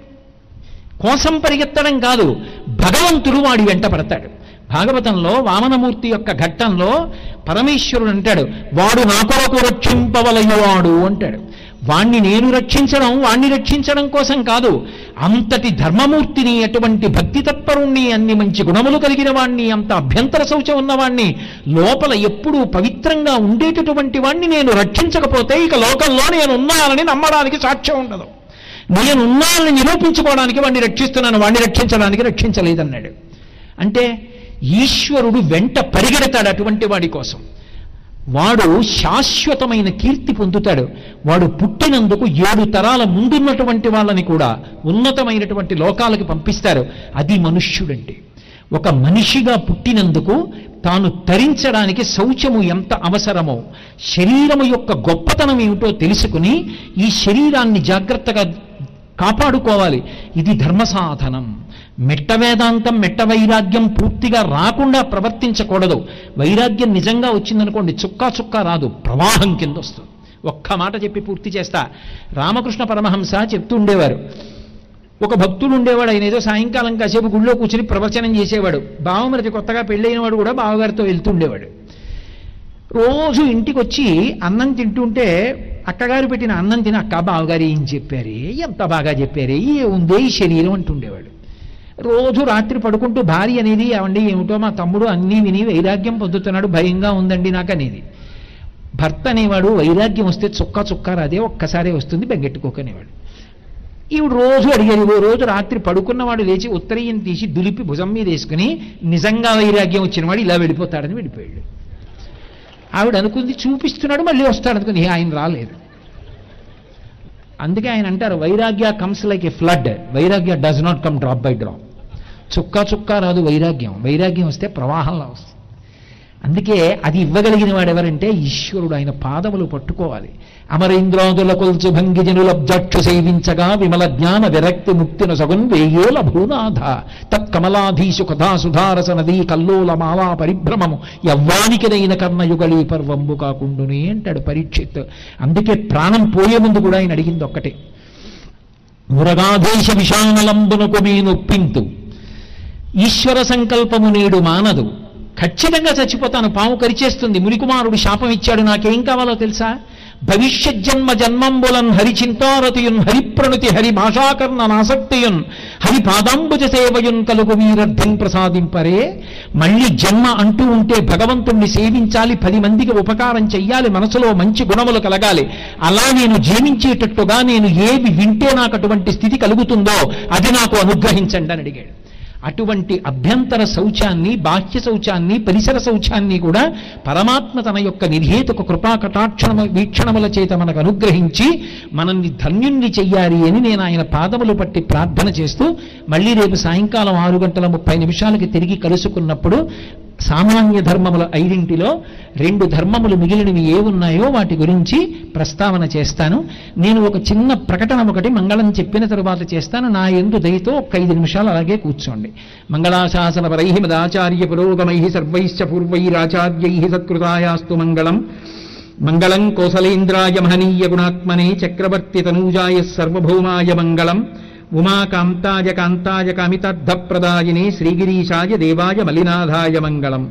కోసం పరిగెత్తడం కాదు భగవంతుడు వాడి వెంట పడతాడు భాగవతంలో వామనమూర్తి యొక్క ఘట్టంలో పరమేశ్వరుడు అంటాడు వాడు నా కొరకు రక్షింపవలయవాడు అంటాడు వాణ్ణి నేను రక్షించడం వాణ్ణి రక్షించడం కోసం కాదు అంతటి ధర్మమూర్తిని అటువంటి భక్తి తత్పరుణ్ణి అన్ని మంచి గుణములు కలిగిన వాణ్ణి అంత అభ్యంతర శౌచం ఉన్నవాణ్ణి లోపల ఎప్పుడూ పవిత్రంగా ఉండేటటువంటి వాణ్ణి నేను రక్షించకపోతే ఇక లోకంలో నేను ఉన్నానని నమ్మడానికి సాక్ష్యం ఉండదు నేను ఉన్నానని నిరూపించుకోవడానికి వాడిని రక్షిస్తున్నాను వాడిని రక్షించడానికి రక్షించలేదన్నాడు అంటే ఈశ్వరుడు వెంట పరిగెడతాడు అటువంటి వాడి కోసం వాడు శాశ్వతమైన కీర్తి పొందుతాడు వాడు పుట్టినందుకు ఏడు తరాల ముందున్నటువంటి వాళ్ళని కూడా ఉన్నతమైనటువంటి లోకాలకు పంపిస్తారు అది మనుష్యుడంటే ఒక మనిషిగా పుట్టినందుకు తాను తరించడానికి శౌచము ఎంత అవసరమో శరీరము యొక్క గొప్పతనం ఏమిటో తెలుసుకుని ఈ శరీరాన్ని జాగ్రత్తగా కాపాడుకోవాలి ఇది ధర్మ సాధనం మెట్ట వేదాంతం మెట్ట వైరాగ్యం పూర్తిగా రాకుండా ప్రవర్తించకూడదు వైరాగ్యం నిజంగా వచ్చిందనుకోండి చుక్కా చుక్కా రాదు ప్రవాహం కింద వస్తుంది ఒక్క మాట చెప్పి పూర్తి చేస్తా రామకృష్ణ పరమహంస చెప్తూ ఉండేవారు ఒక భక్తుడు ఉండేవాడు ఆయన ఏదో సాయంకాలం కాసేపు గుళ్ళో కూర్చుని ప్రవచనం చేసేవాడు బావమరిది కొత్తగా పెళ్ళైన వాడు కూడా బావగారితో వెళ్తుండేవాడు రోజు ఇంటికి వచ్చి అన్నం తింటుంటే అక్కగారు పెట్టిన అన్నం తిని అక్క బావగారు ఏం చెప్పారే ఎంత బాగా చెప్పారే ఏ ఉందే ఈ శరీరం అంటుండేవాడు రోజు రాత్రి పడుకుంటూ భార్య అనేది ఏమండి ఏమిటో మా తమ్ముడు అన్నీ విని వైరాగ్యం పొందుతున్నాడు భయంగా ఉందండి నాకు అనేది భర్త అనేవాడు వైరాగ్యం వస్తే చుక్క చుక్క రాదే ఒక్కసారే వస్తుంది బెంగెట్టుకోకనేవాడు ఈవిడ రోజు అడిగేది ఓ రోజు రాత్రి పడుకున్నవాడు లేచి ఉత్తరీయం తీసి దులిపి భుజం మీద వేసుకుని నిజంగా వైరాగ్యం వచ్చినవాడు ఇలా వెళ్ళిపోతాడని వెళ్ళిపోయాడు ఆవిడ అనుకుంది చూపిస్తున్నాడు మళ్ళీ వస్తాడు అనుకుంది ఆయన రాలేదు అందుకే ఆయన అంటారు vairagya comes like a flood vairagya does not come drop by drop చుక్క చుక్క రాదు వైరాగ్యం వైరాగ్యం వస్తే ప్రవాహంలో వస్తుంది అందుకే అది ఇవ్వగలిగిన వాడు ఎవరంటే ఈశ్వరుడు ఆయన పాదములు పట్టుకోవాలి అమరేంద్రాదుల కొల్చు భంగిజనుల జక్షు సేవించగా విమల జ్ఞాన విరక్తి ముక్తిన సగున్ వేయేల భూనాథ తత్కమలాధీశు కథా సుధారస నదీ కల్లోల మావా పరిభ్రమము యవ్వానికినైన కర్ణయుగళీ పర్వంబు కాకుండునే అంటాడు పరీక్షిత్ అందుకే ప్రాణం పోయే ముందు కూడా ఆయన అడిగింది ఒక్కటే మురగాదేశ విశానలంబునకు మీ నొప్పింతు ఈశ్వర సంకల్పము నేడు మానదు ఖచ్చితంగా చచ్చిపోతాను పాము కరిచేస్తుంది మునికుమారుడు శాపం ఇచ్చాడు నాకేం కావాలో తెలుసా భవిష్యత్ జన్మ జన్మంబులన్ హరి చింతారతియున్ హరిప్రణుతి హరి భాషాకర్ణ నాసక్తియున్ హరి పాదాంబుజ సేవయున్ కలుగు వీరర్థం ప్రసాదింపరే మళ్ళీ జన్మ అంటూ ఉంటే భగవంతుణ్ణి సేవించాలి పది మందికి ఉపకారం చెయ్యాలి మనసులో మంచి గుణములు కలగాలి అలా నేను జీవించేటట్టుగా నేను ఏవి వింటే నాకు అటువంటి స్థితి కలుగుతుందో అది నాకు అనుగ్రహించండి అని అడిగాడు అటువంటి అభ్యంతర శౌచాన్ని బాహ్య శౌచాన్ని పరిసర శౌచాన్ని కూడా పరమాత్మ తన యొక్క నిర్హేతుక కృపా కటాక్షణ వీక్షణముల చేత మనకు అనుగ్రహించి మనల్ని ధన్యుణ్ణి చెయ్యాలి అని నేను ఆయన పాదములు పట్టి ప్రార్థన చేస్తూ మళ్ళీ రేపు సాయంకాలం ఆరు గంటల ముప్పై నిమిషాలకి తిరిగి కలుసుకున్నప్పుడు సామాన్య ధర్మముల ఐదింటిలో రెండు ధర్మములు మిగిలినవి ఏ ఉన్నాయో వాటి గురించి ప్రస్తావన చేస్తాను నేను ఒక చిన్న ప్రకటన ఒకటి మంగళం చెప్పిన తరువాత చేస్తాను నా ఎందు దయతో ఒక ఐదు నిమిషాలు అలాగే కూర్చోండి మంగళాశాసన పరై మదాచార్య పురోగమై సర్వైశ్చ పూర్వైరాచార్యై సత్కృతాయాస్తు మంగళం మంగళం కోసలేంద్రాయ మహనీయ గుణాత్మనే చక్రవర్తి తనూజాయ సర్వభౌమాయ మంగళం ఉమాకాంతాయ కాంతాయ కామితార్థప్రదాయినే శ్రీగిరీశాయ దేవాయ మలినాథాయ మంగళం